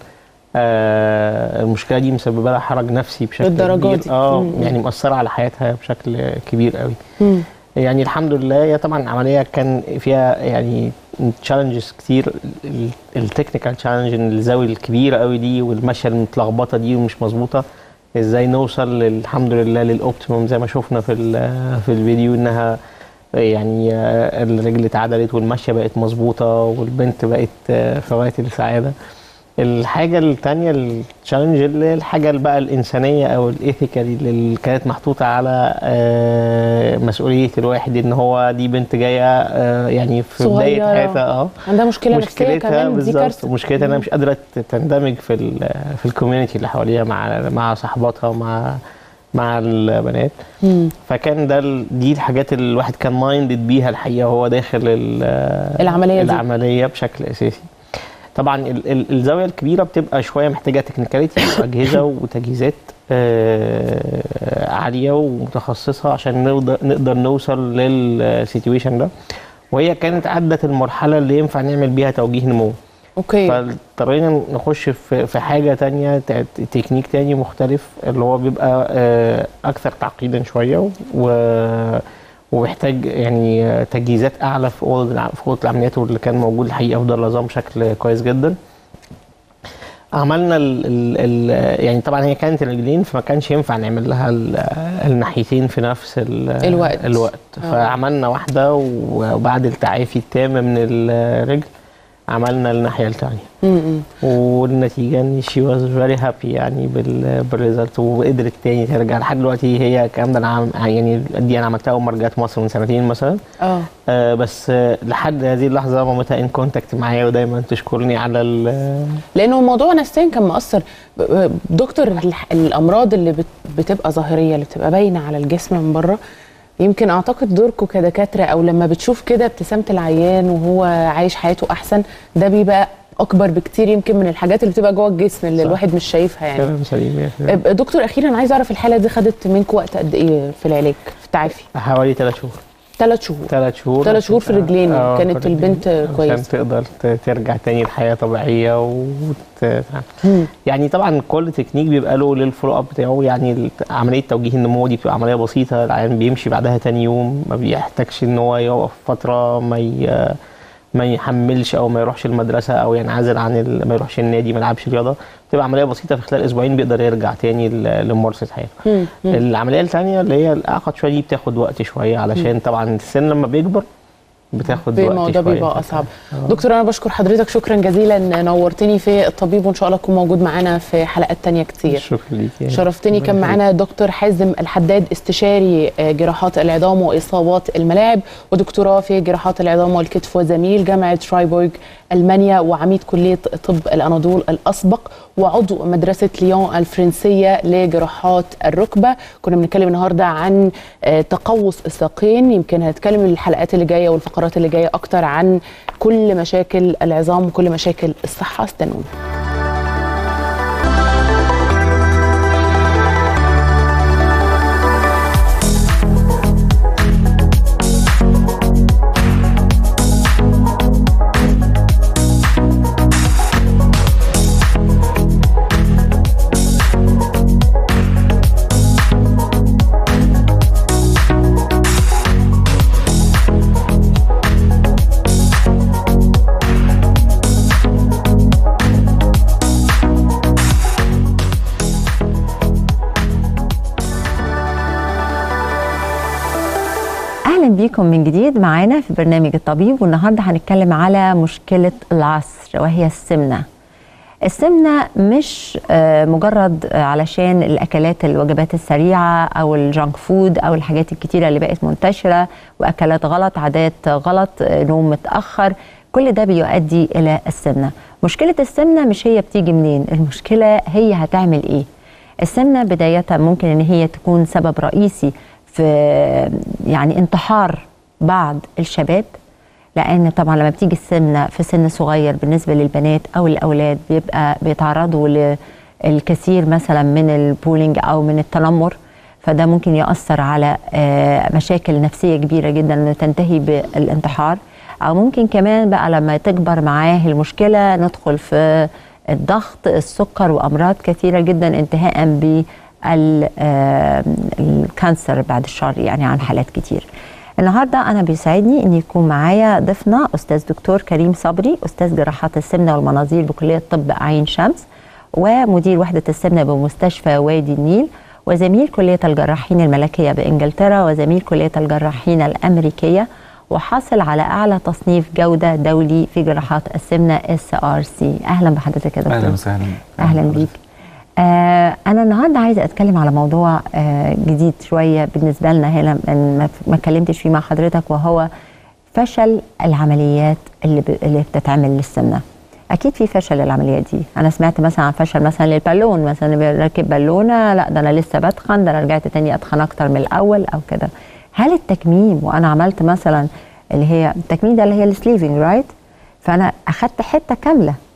آه المشكله دي مسببه لها حرج نفسي بشكل للدرجة كبير دي. اه مم. يعني مأثره على حياتها بشكل كبير قوي مم. يعني الحمد لله هي طبعا عمليه كان فيها يعني تشالنجز كتير التكنيكال تشالنج ان الزاويه الكبيره قوي دي والمشيه المتلخبطه دي ومش مظبوطه ازاي نوصل الحمد لله للاوبتيموم زي ما شفنا في ال- في الفيديو انها يعني آه، الرجل اتعدلت والمشيه بقت مظبوطه والبنت بقت آه، في غايه السعاده الحاجه الثانيه التشالنج اللي هي الحاجه اللي بقى الانسانيه او الايثيكال اللي كانت محطوطه على آه، مسؤوليه الواحد ان هو دي بنت جايه آه، يعني في بدايه صغيرة. حياتها اه عندها مشكله نفسيه مشكلتها كمان دي بالظبط كارثه مشكلتها انها مش قادره تندمج في ال في الكوميونتي اللي حواليها مع مع صاحباتها مع مع البنات مم. فكان ده ال- دي الحاجات اللي الواحد كان مايندد بيها الحقيقه وهو داخل ال- العملية دي. العمليه بشكل اساسي طبعا ال- ال- الزاويه الكبيره بتبقى شويه محتاجه تكنيكاليتي واجهزه وتجهيزات آه، عاليه ومتخصصه عشان نقدر نقدر نوصل للسيتويشن ده وهي كانت عدت المرحله اللي ينفع نعمل بيها توجيه نمو اوكي فاضطرينا نخش في في حاجه تانية تع- تكنيك تاني مختلف اللي هو بيبقى آه، اكثر تعقيدا شويه و ومحتاج يعني آه، تجهيزات اعلى في اوضه الع- في اوضه العمليات واللي كان موجود الحقيقه في دار العظام بشكل كويس جدا عملنا ال ال ال يعني طبعا هي كانت رجلين فما كانش ينفع نعمل لها ال- الناحيتين في نفس ال الوقت. الوقت آه. فعملنا واحده وبعد التعافي التام من الرجل عملنا الناحيه الثانيه م-م. والنتيجه ان شي واز فيري هابي يعني بال بالريزلت وقدرت تاني ترجع لحد دلوقتي هي الكلام ده انا عم يعني دي انا عملتها اول مره رجعت مصر من سنتين مثلا اه آه بس آه لحد هذه اللحظه مامتها ان كونتاكت معايا ودايما تشكرني على ال- لانه الموضوع نفسيا كان مؤثر ب- ب- دكتور الح- الامراض اللي بت- بتبقى ظاهريه اللي بتبقى باينه على الجسم من بره يمكن اعتقد دوركم كدكاتره او لما بتشوف كده ابتسامه العيان وهو عايش حياته احسن ده بيبقى اكبر بكتير يمكن من الحاجات اللي بتبقى جوه الجسم اللي صح. الواحد مش شايفها يعني كلام سليم يا أب- دكتور اخيرا عايز اعرف الحاله دي خدت منكم وقت قد ايه في العلاج في التعافي حوالي ثلاث شهور ثلاث شهور ثلاث شهور ثلاث شهور في الرجلين آه، كانت في الرجلين. البنت عشان كويسه تقدر ت- ترجع تاني لحياه طبيعيه وت... مم. يعني طبعا كل تكنيك بيبقى له للفولو اب بتاعه يعني ال- عمليه توجيه النمو دي بتبقى عمليه بسيطه العيان بيمشي بعدها تاني يوم ما بيحتاجش ان هو يقف فتره ما ي... ما يحملش او ما يروحش المدرسه او ينعزل عن ال... ما يروحش النادي ما يلعبش رياضه بتبقى عمليه بسيطه في خلال اسبوعين بيقدر يرجع تاني ل- لممارسه حياته مم. مم. العمليه الثانيه اللي هي الاعقد شويه دي بتاخد وقت شويه علشان طبعا السن لما بيكبر بتاخد وقت الموضوع شويه بيبقى اصعب دكتور انا بشكر حضرتك شكرا جزيلا نورتني في الطبيب وان شاء الله تكون موجود معانا في حلقات تانية كتير شكرا ليك شرفتني كان معانا دكتور حازم الحداد استشاري آه، جراحات العظام واصابات الملاعب ودكتوراه في جراحات العظام والكتف وزميل جامعه شرايبورغ المانيا وعميد كليه طب الاناضول الاسبق وعضو مدرسه ليون الفرنسيه لجراحات الركبه كنا بنتكلم النهارده عن آه، تقوس الساقين يمكن هنتكلم الحلقات اللي جايه والفقرات اللي جايه اكتر عن كل مشاكل العظام وكل مشاكل الصحه استنونا اهلا بيكم من جديد معانا في برنامج الطبيب والنهارده هنتكلم على مشكله العصر وهي السمنه السمنه مش آه، مجرد آه، علشان الاكلات الوجبات السريعه او الجانك فود او الحاجات الكتيره اللي بقت منتشره واكلات غلط عادات غلط آه، نوم متاخر كل ده بيؤدي الى السمنه مشكله السمنه مش هي بتيجي منين المشكله هي هتعمل ايه السمنه بدايه ممكن ان هي تكون سبب رئيسي في يعني انتحار بعض الشباب لان طبعا لما بتيجي السمنه في سن صغير بالنسبه للبنات او الاولاد بيبقى بيتعرضوا للكثير مثلا من البولينج او من التنمر فده ممكن ياثر على آه، مشاكل نفسيه كبيره جدا انه تنتهي بالانتحار او ممكن كمان بقى لما تكبر معاه المشكله ندخل في الضغط السكر وامراض كثيره جدا انتهاء ب الكانسر بعد الشر يعني عن حالات كتير النهارده انا بيسعدني ان يكون معايا ضيفنا استاذ دكتور كريم صبري استاذ جراحات السمنه والمناظير بكليه طب عين شمس ومدير وحده السمنه بمستشفى وادي النيل وزميل كليه الجراحين الملكيه بانجلترا وزميل كليه الجراحين الامريكيه وحاصل على اعلى تصنيف جوده دولي في جراحات السمنه اس ار سي اهلا بحضرتك يا دكتور اهلا وسهلا اهلا بيك آه انا النهارده عايزه اتكلم على موضوع آه جديد شويه بالنسبه لنا هنا ما- ما ما اتكلمتش فيه مع حضرتك وهو فشل العمليات اللي ب... اللي بتتعمل للسمنه اكيد في فشل للعمليات دي انا سمعت مثلا عن فشل مثلا للبالون مثلا بيركب بالونه لا ده انا لسه بتخن ده انا رجعت تاني اتخن اكتر من الاول او كده هل التكميم وانا عملت مثلا اللي هي التكميم ده اللي هي السليفنج رايت فانا اخدت حته كامله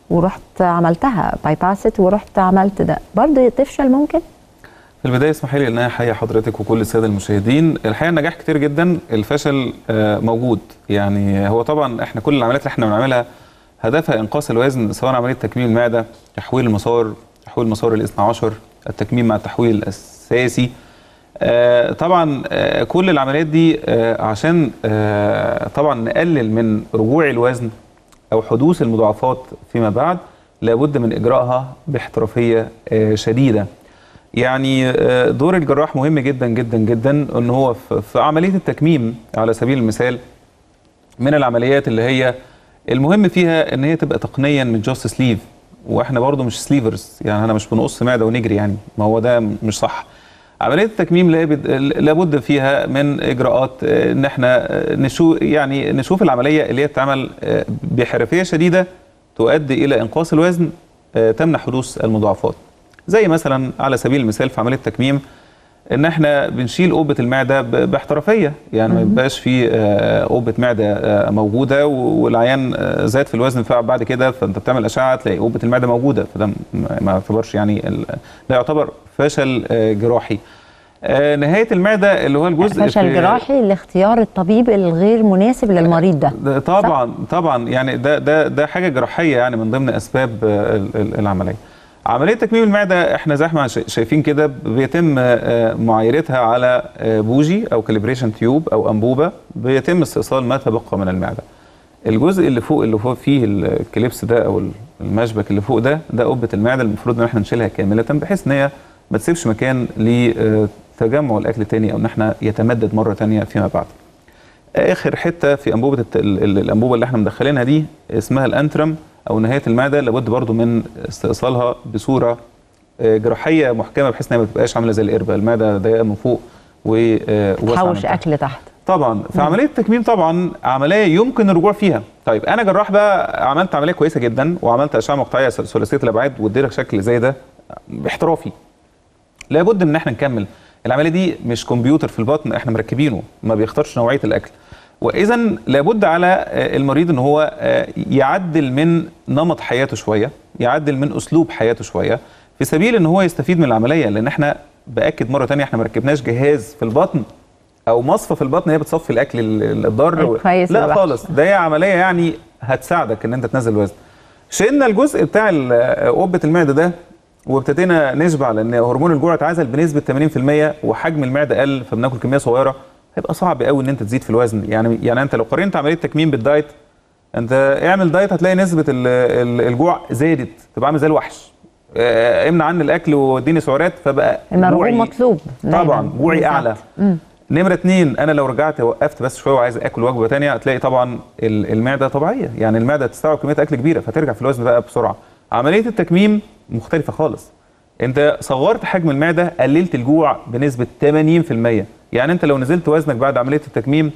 ورحت عملتها باي باست ورحت عملت ده برضه تفشل ممكن في البدايه اسمحي لي ان انا احيي حضرتك وكل الساده المشاهدين الحقيقه النجاح كتير جدا الفشل آه، موجود يعني هو طبعا احنا كل العمليات اللي احنا بنعملها هدفها انقاص الوزن سواء عمليه تكميم المعده تحويل المسار تحويل مسار الاثنى عشر التكميم مع التحويل الاساسي آه، طبعا آه، كل العمليات دي آه، عشان آه، طبعا نقلل من رجوع الوزن او حدوث المضاعفات فيما بعد لابد من اجراءها باحترافيه آه، شديده يعني آه، دور الجراح مهم جدا جدا جدا ان هو في في عمليه التكميم على سبيل المثال من العمليات اللي هي المهم فيها ان هي تبقى تقنيا من جاست سليف واحنا برضو مش سليفرز يعني انا مش بنقص معده ونجري يعني ما هو ده مش صح عمليه التكميم لابد لابد فيها من اجراءات آه، ان احنا آه، نشوف يعني نشوف العمليه اللي هي بتتعمل آه، بحرفيه شديده تؤدي الى انقاص الوزن آه، تمنع حدوث المضاعفات زي مثلا على سبيل المثال في عمليه التكميم ان احنا بنشيل قبه المعده ب- باحترافيه يعني ما يبقاش في آه، قبه معده آه، موجوده و- والعيان آه، زاد في الوزن فبعد كده فانت بتعمل اشعه تلاقي قبه المعده موجوده فده م- ما يعتبرش يعني ال- ده يعتبر فشل آه، جراحي آه، نهايه المعده اللي هو الجزء فشل في- جراحي لاختيار الطبيب الغير مناسب للمريض ده ده طبعا طبعا يعني ده ده ده حاجه جراحيه يعني من ضمن اسباب آه، ال- ال- العمليه. عمليه تكميم المعده احنا زي ما احنا شا- شايفين كده بيتم آه، معايرتها على آه، بوجي او كاليبريشن تيوب او انبوبه بيتم استئصال ما تبقى من المعده. الجزء اللي فوق اللي فوق فيه الكليبس ده او المشبك اللي فوق ده ده قبه المعده المفروض ان احنا نشيلها كامله بحيث ان هي ما تسيبش مكان لتجمع الاكل تاني او ان احنا يتمدد مره تانيه فيما بعد. اخر حته في انبوبه الت... ال- ال- الانبوبه اللي احنا مدخلينها دي اسمها الانترم او نهايه المعده لابد برضو من استئصالها بصوره آه، جراحيه محكمه بحيث انها ما تبقاش عامله زي القربه المعده ضيقه من فوق و آه، وواسعة من تحوش تحت. اكل تحت طبعا في عمليه التكميم طبعا عمليه يمكن الرجوع فيها طيب انا جراح بقى عملت عمليه كويسه جدا وعملت اشعه مقطعيه ثلاثيه الابعاد واديلك شكل زي ده باحترافي لابد من ان احنا نكمل العمليه دي مش كمبيوتر في البطن احنا مركبينه ما بيختارش نوعيه الاكل واذا لابد على آه، المريض ان هو آه، يعدل من نمط حياته شويه يعدل من اسلوب حياته شويه في سبيل ان هو يستفيد من العمليه لان احنا باكد مره تانية احنا ما ركبناش جهاز في البطن او مصفى في البطن هي بتصفي الاكل ال- الضار الكويس لا والوحش. خالص ده هي عمليه يعني هتساعدك ان انت تنزل وزن شلنا الجزء بتاع ال- قبه المعده ده وابتدينا نشبع لان هرمون الجوع اتعزل بنسبه 80% وحجم المعده قل فبناكل كميه صغيره هيبقى صعب قوي ان انت تزيد في الوزن يعني يعني انت لو قارنت عمليه تكميم بالدايت انت اعمل دايت هتلاقي نسبه ال- ال- الجوع زادت تبقى عامل زي الوحش آه، امنع عني الاكل واديني سعرات فبقى المرغوب جوعي- مطلوب دايماً. طبعا جوعي بالظبط. اعلى نمرة اتنين انا لو رجعت وقفت بس شويه وعايز اكل وجبه تانية هتلاقي طبعا ال- المعده طبيعيه يعني المعده تستوعب كميه اكل كبيره فترجع في الوزن بقى بسرعه عمليه التكميم مختلفه خالص انت صغرت حجم المعده قللت الجوع بنسبه 80% يعني انت لو نزلت وزنك بعد عمليه التكميم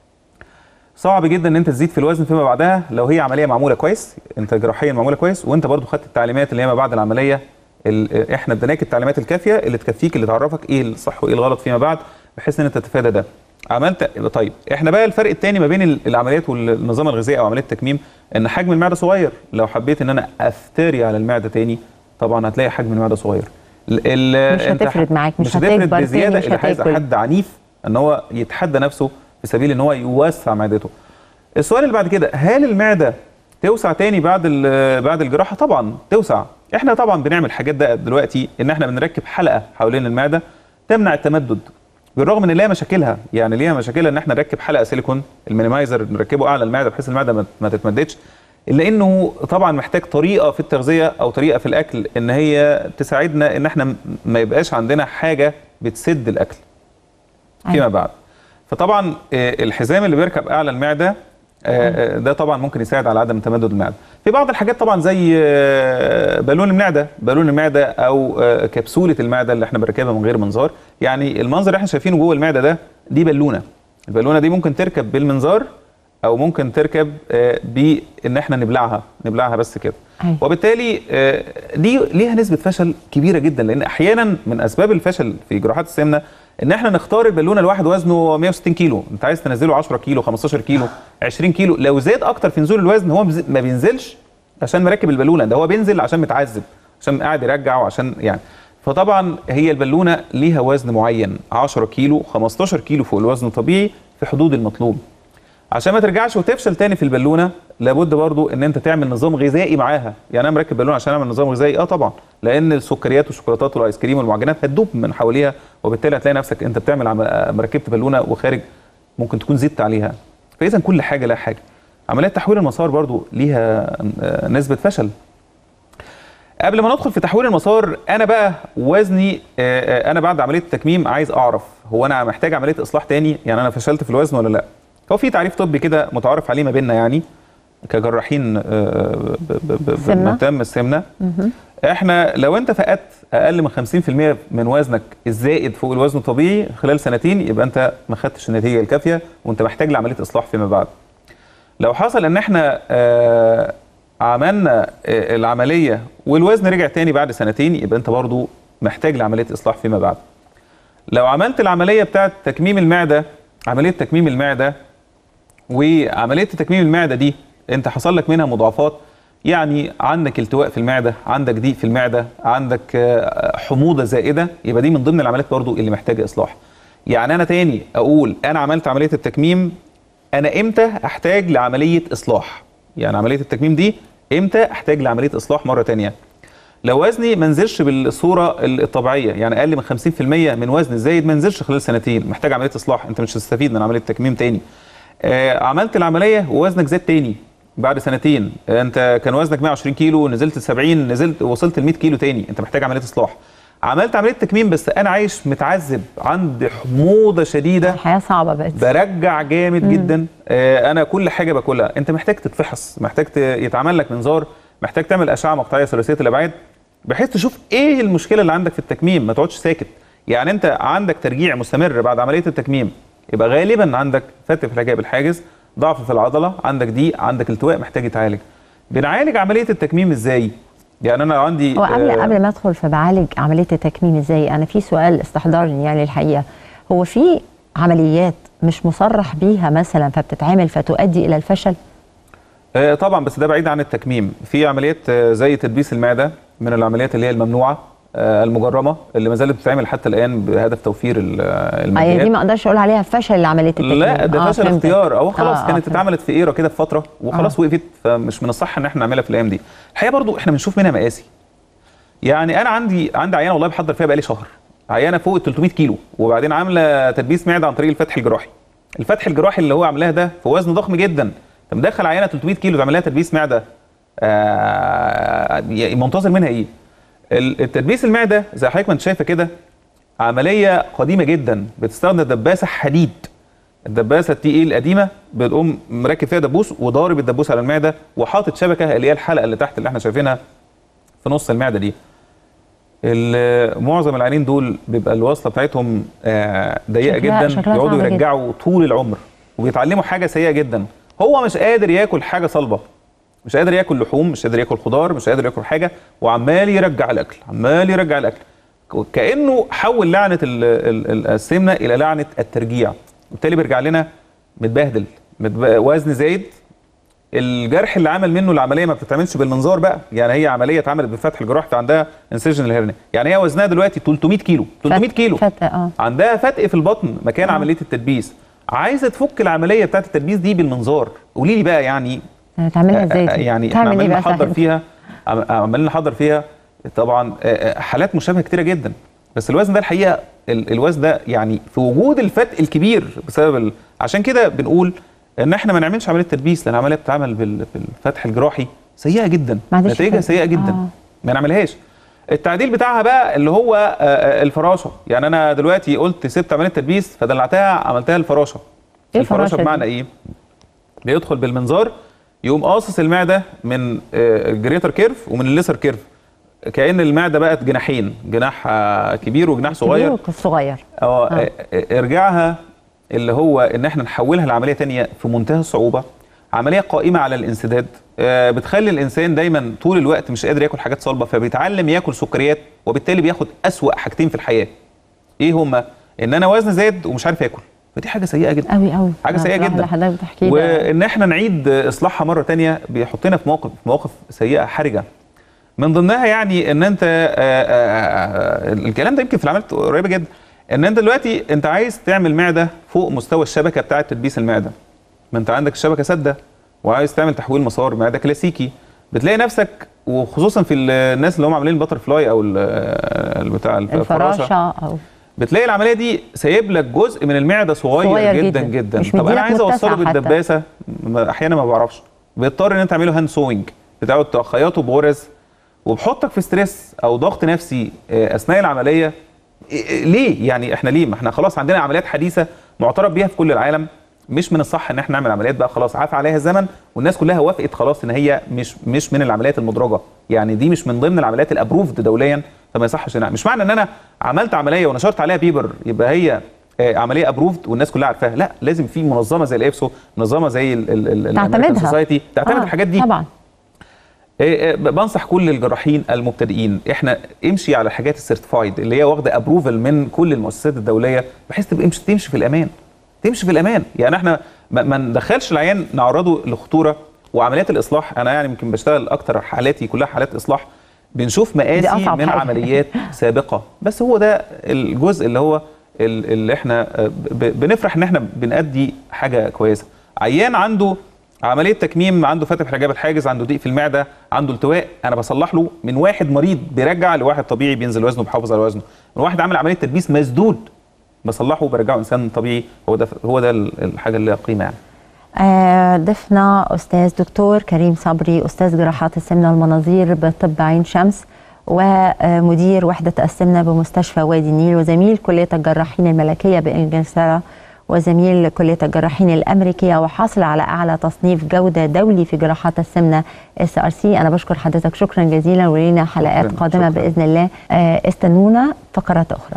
صعب جدا ان انت تزيد في الوزن فيما بعدها لو هي عمليه معموله كويس انت جراحيا معموله كويس وانت برضو خدت التعليمات اللي هي ما بعد العمليه ال- احنا اديناك التعليمات الكافيه اللي تكفيك اللي تعرفك ايه الصح وايه الغلط فيما بعد بحيث ان انت تتفادى ده عملت طيب احنا بقى الفرق الثاني ما بين ال- العمليات والنظام الغذائي او عمليه التكميم ان حجم المعده صغير لو حبيت ان انا افتري على المعده تاني طبعا هتلاقي حجم المعده صغير ال- ال- مش انت هتفرد ح- معاك، مش مش هتفرد هتكبر تاني، بزياده مش اللي عايز هتاكل. حد عنيف ان هو يتحدى نفسه في سبيل ان هو يوسع معدته السؤال اللي بعد كده هل المعده توسع تاني بعد ال- بعد الجراحه طبعا توسع احنا طبعا بنعمل حاجات ده دلوقتي ان احنا بنركب حلقه حوالين المعده تمنع التمدد بالرغم ان ليها مشاكلها يعني ليها مشاكلها ان احنا نركب حلقه سيليكون المينيمايزر نركبه اعلى المعده بحيث المعده ما- ما تتمددش الا انه طبعا محتاج طريقه في التغذيه او طريقه في الاكل ان هي تساعدنا ان احنا م- ما يبقاش عندنا حاجه بتسد الاكل فيما أيوة. بعد فطبعا آه، الحزام اللي بيركب اعلى المعده آه، آه، ده طبعا ممكن يساعد على عدم تمدد المعده في بعض الحاجات طبعا زي آه، بالون المعده بالون المعده او آه، كبسوله المعده اللي احنا بنركبها من غير منظار يعني المنظر اللي احنا شايفينه جوه المعده ده دي بالونه البالونه دي ممكن تركب بالمنظار او ممكن تركب آه، بان احنا نبلعها نبلعها بس كده أيوة. وبالتالي آه، دي ليها نسبه فشل كبيره جدا لان احيانا من اسباب الفشل في جراحات السمنه ان احنا نختار البالونه الواحد وزنه 160 كيلو انت عايز تنزله 10 كيلو 15 كيلو 20 كيلو لو زاد اكتر في نزول الوزن هو مز- ما بينزلش عشان مركب البالونه ده هو بينزل عشان متعذب عشان قاعد يرجع وعشان يعني فطبعا هي البالونه ليها وزن معين 10 كيلو 15 كيلو فوق الوزن الطبيعي في حدود المطلوب عشان ما ترجعش وتفشل تاني في البالونه لابد برضو ان انت تعمل نظام غذائي معاها يعني انا مركب بالونه عشان اعمل نظام غذائي اه طبعا لان السكريات والشوكولاتات والايس كريم والمعجنات هتدوب من حواليها وبالتالي هتلاقي نفسك انت بتعمل عم... مركبت بالونه وخارج ممكن تكون زدت عليها فاذا كل حاجه لها حاجه عمليات تحويل المسار برضو ليها آه، نسبه فشل قبل ما ندخل في تحويل المسار انا بقى وزني آه، آه، انا بعد عمليه التكميم عايز اعرف هو انا محتاج عمليه اصلاح تاني يعني انا فشلت في الوزن ولا لا هو في تعريف طبي كده متعارف عليه ما بيننا يعني كجراحين آه، ب- ب- ب- سمنة. بنهتم السمنه احنا لو انت فقدت اقل من 50% من وزنك الزائد فوق الوزن الطبيعي خلال سنتين يبقى انت ما خدتش النتيجه الكافيه وانت محتاج لعمليه اصلاح فيما بعد لو حصل ان احنا آه عملنا آه العمليه والوزن رجع تاني بعد سنتين يبقى انت برضو محتاج لعمليه اصلاح فيما بعد لو عملت العمليه بتاعه تكميم المعده عمليه تكميم المعده وعمليه تكميم المعده دي انت حصل لك منها مضاعفات يعني عندك التواء في المعده عندك ضيق في المعده عندك آه، حموضه زائده يبقى دي من ضمن العمليات برضو اللي محتاجه اصلاح يعني انا تاني اقول انا عملت عمليه التكميم انا امتى احتاج لعمليه اصلاح يعني عمليه التكميم دي امتى احتاج لعمليه اصلاح مره تانية لو وزني ما نزلش بالصوره الطبيعيه يعني اقل من 50% من وزن الزايد ما نزلش خلال سنتين محتاج عمليه اصلاح انت مش هتستفيد من عمليه تكميم تاني آه عملت العمليه ووزنك زاد تاني بعد سنتين آه، انت كان وزنك 120 كيلو نزلت 70 نزلت وصلت ل 100 كيلو تاني انت محتاج عمليه اصلاح عملت عمليه تكميم بس انا عايش متعذب عندي حموضه شديده الحياه صعبه بقت برجع جامد جدا آه انا كل حاجه باكلها انت محتاج تتفحص محتاج ت- يتعمل لك منظار محتاج تعمل اشعه مقطعيه ثلاثيه الابعاد بحيث تشوف ايه المشكله اللي عندك في التكميم ما تقعدش ساكت يعني انت عندك ترجيع مستمر بعد عمليه التكميم يبقى غالبا عندك فتق في الحجاب الحاجز ضعف في العضله عندك ضيق عندك التواء محتاج يتعالج بنعالج عمليه التكميم ازاي يعني انا لو عندي هو قبل آه، قبل ما ادخل في بعالج عمليه التكميم ازاي انا في سؤال استحضرني يعني الحقيقه هو في عمليات مش مصرح بيها مثلا فبتتعمل فتؤدي الى الفشل آه، طبعا بس ده بعيد عن التكميم في عمليات آه، زي تدبيس المعده من العمليات اللي هي الممنوعه آه، المجرمه اللي ما زالت بتتعمل حتى الان بهدف توفير ال- آه، هي الماديات دي ما اقدرش اقول عليها فشل لعمليه التكميم لا ده آه، فشل فهمتك. اختيار او خلاص آه، آه، كانت فهمت. اتعملت في ايرا كده في فتره وخلاص آه. وقفت فمش من الصح ان احنا نعملها في الايام دي الحقيقه برضو احنا بنشوف منها مقاسي يعني انا عندي عندي عيانه والله بحضر فيها بقالي شهر عيانه فوق ال 300 كيلو وبعدين عامله تدبيس معده عن طريق الفتح الجراحي الفتح الجراحي اللي هو عاملاه ده في وزن ضخم جدا انت مدخل عيانه 300 كيلو تعمل لها تدبيس معده آه يعني منتظر منها ايه ال- التدبيس المعده زي حضرتك ما انت شايفه كده عمليه قديمه جدا بتستخدم دباسه حديد الدباسه التي اي القديمه بتقوم مركب فيها دبوس وضارب الدبوس على المعده وحاطط شبكه اللي هي الحلقه اللي تحت اللي احنا شايفينها في نص المعده دي ال- معظم العيانين دول بيبقى الوصله بتاعتهم آه، ضيقه شكلها- جدا شكلها يقعدوا صعب جدا. يرجعوا طول العمر وبيتعلموا حاجه سيئه جدا هو مش قادر ياكل حاجه صلبه مش قادر ياكل لحوم مش قادر ياكل خضار مش قادر ياكل حاجه وعمال يرجع الاكل عمال يرجع الاكل ك- كانه حول لعنه ال- ال- ال- السمنه الى لعنه الترجيع وبالتالي بيرجع لنا متبهدل متب- وزن زايد الجرح اللي عمل منه العمليه ما بتتعملش بالمنظار بقى يعني هي عمليه اتعملت بفتح الجراح فعندها انسجن الهرنيه يعني هي وزنها دلوقتي 300 كيلو 300 فت- كيلو فتق اه عندها فتق في البطن مكان آه. عمليه التدبيس عايزه تفك العمليه بتاعت التدبيس دي بالمنظار قولي لي بقى يعني تعملها ازاي آه، دي؟ يعني احنا تعمل ايه عمالين بقى نحضر صحيح؟ فيها عم- عمالين نحضر فيها طبعا آه، آه، حالات مشابهه كتيره جدا بس الوزن ده الحقيقه ال- الوزن ده يعني في وجود الفتق الكبير بسبب ال... عشان كده بنقول ان احنا ما نعملش عمليه تدبيس لان العمليه بتتعمل بال- بالفتح الجراحي سيئه جدا ما عنديش نتائجها فكرة. سيئه جدا آه. ما نعملهاش التعديل بتاعها بقى اللي هو آه، آه، الفراشه يعني انا دلوقتي قلت سبت عمليه تدبيس فدلعتها عملتها الفراشه إيه الفراشه الفراشة دي؟ بمعنى ايه بيدخل بالمنظار يقوم قاصص المعده من آه، الجريتر كيرف ومن الليسر كيرف كأن المعده بقت جناحين جناح آه، كبير وجناح صغير كبير وصغير اه آه. آه، آه، ارجاعها اللي هو ان احنا نحولها لعمليه تانية في منتهى الصعوبه عمليه قائمه على الانسداد آه، بتخلي الانسان دايما طول الوقت مش قادر ياكل حاجات صلبه فبيتعلم ياكل سكريات وبالتالي بياخد اسوأ حاجتين في الحياه ايه هما ان انا وزن زاد ومش عارف اكل فدي حاجه سيئه جدا قوي قوي حاجه سيئه جدا اللي حضرتك بتحكيه ده وان احنا نعيد اصلاحها مره تانية بيحطنا في موقف مواقف سيئه حرجه من ضمنها يعني ان انت آه، آه، آه، الكلام ده يمكن في العمليات قريبه جدا ان انت دلوقتي انت عايز تعمل معده فوق مستوى الشبكه بتاعه تدبيس المعده ما انت عندك الشبكه ساده وعايز تعمل تحويل مسار معده كلاسيكي بتلاقي نفسك وخصوصا في الناس اللي هم عاملين البتر فلاي او ال- ال- بتاع الفراشه او بتلاقي العمليه دي سايب لك جزء من المعده صغير, صغير جدا جدا. جدا, مش طب انا مديلك عايز متسع اوصله حتى. بالدباسه ما- احيانا ما بعرفش بيضطر ان انت تعمله هاند سوينج بتقعد تخيطه بغرز وبحطك في ستريس او ضغط نفسي آه، اثناء العمليه إيه- إيه- ليه يعني احنا ليه ما احنا خلاص عندنا عمليات حديثه معترف بيها في كل العالم مش من الصح ان احنا نعمل عمليات بقى خلاص عاف عليها الزمن والناس كلها وافقت خلاص ان هي مش مش من العمليات المدرجه يعني دي مش من ضمن العمليات الابروفد دوليا فما يصحش إن- مش معنى ان انا عملت عمليه ونشرت عليها بيبر يبقى هي آه، عمليه ابروفد والناس كلها عارفاها لا لازم في منظمه زي الابسو منظمه زي ال- ال- ال- الأمريكان تعتمدها. سوسايتي تعتمد آه، الحاجات دي طبعا إيه إيه بنصح كل الجراحين المبتدئين احنا امشي على الحاجات السيرتيفايد اللي هي واخده ابروفل من كل المؤسسات الدوليه بحيث تبقى امشي تمشي في الامان تمشي في الامان يعني احنا ما, ما ندخلش العيان نعرضه لخطوره وعمليات الاصلاح انا يعني يمكن بشتغل اكتر حالاتي كلها حالات اصلاح بنشوف مقاسي أصعب من حاجة. عمليات سابقه بس هو ده الجزء اللي هو ال- اللي احنا آه، ب- بنفرح ان احنا بنأدي حاجه كويسه عيان عنده عمليه تكميم عنده فتح الحجاب الحاجز عنده ضيق في المعده عنده التواء انا بصلح له من واحد مريض بيرجع لواحد طبيعي بينزل وزنه بيحافظ على وزنه من واحد عامل عمليه تدبيس مسدود بصلحه وبرجعه انسان طبيعي هو ده هو ده ال- الحاجه اللي لها قيمه يعني آه، ضيفنا استاذ دكتور كريم صبري استاذ جراحات السمنه والمناظير بطب عين شمس ومدير وحده السمنه بمستشفى وادي النيل وزميل كليه الجراحين الملكيه بانجلترا وزميل كليه الجراحين الامريكيه وحاصل على اعلى تصنيف جوده دولي في جراحات السمنه اس ار سي انا بشكر حضرتك شكرا جزيلا ولينا حلقات شكراً، قادمه شكراً. باذن الله آه، استنونا فقرات اخرى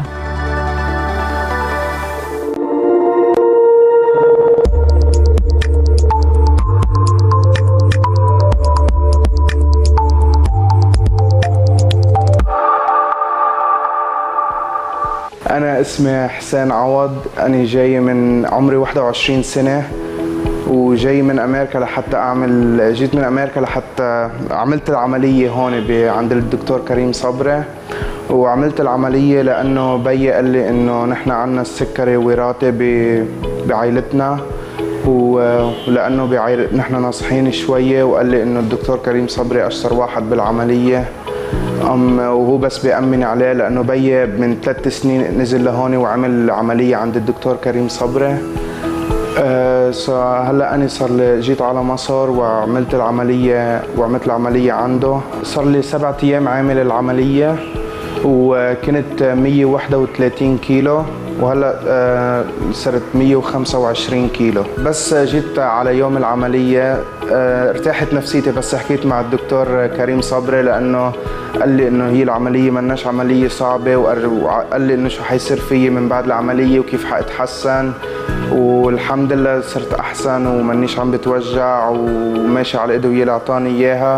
أنا اسمي حسين عوض أنا جاي من عمري 21 سنة وجاي من أمريكا لحتى أعمل جيت من أمريكا لحتى عملت العملية هون ب- عند الدكتور كريم صبري وعملت العملية لأنه بيي قال لي إنه نحن عنا السكري وراثي ب- بعائلتنا و- ولأنه بعائل نحن ناصحين شوية وقال لي إنه الدكتور كريم صبري أشطر واحد بالعملية أم وهو بس بيأمن عليه لأنه بيي من ثلاث سنين نزل لهون وعمل عملية عند الدكتور كريم صبري أه so هلا أنا صار لي جيت على مصر وعملت العملية وعملت العملية عنده صار لي سبعة أيام عامل العملية وكنت 131 كيلو وهلا آه، صرت 125 كيلو بس جيت على يوم العمليه آه، ارتاحت نفسيتي بس حكيت مع الدكتور كريم صبري لانه قال لي انه هي العمليه مناش عمليه صعبه وقال وقال لي انه شو حيصير فيي من بعد العمليه وكيف حاتحسن والحمد لله صرت احسن ومانيش عم بتوجع وماشي على الادويه اللي اعطاني اياها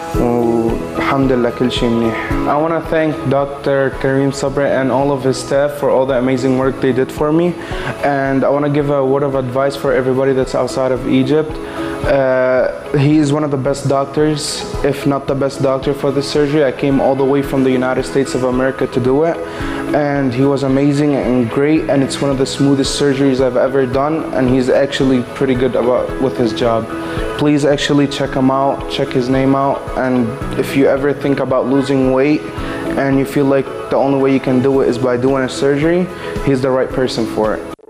والحمد لله كل شيء منيح. I want to thank Dr. Kareem Sabri and all of his staff for all the amazing work they did for me. And I want to give a word of advice for everybody that's outside of Egypt. Uh, he is one of the best doctors, if not the best doctor for the surgery. I came all the way from the United States of America to do it. And he was amazing and great, and it's one of the smoothest surgeries I've ever done. And he's actually pretty good about with his job. Please actually check him out, check his name out, and if you ever think about losing weight and you feel like the only way you can do it is by doing a surgery, he's the right person for it.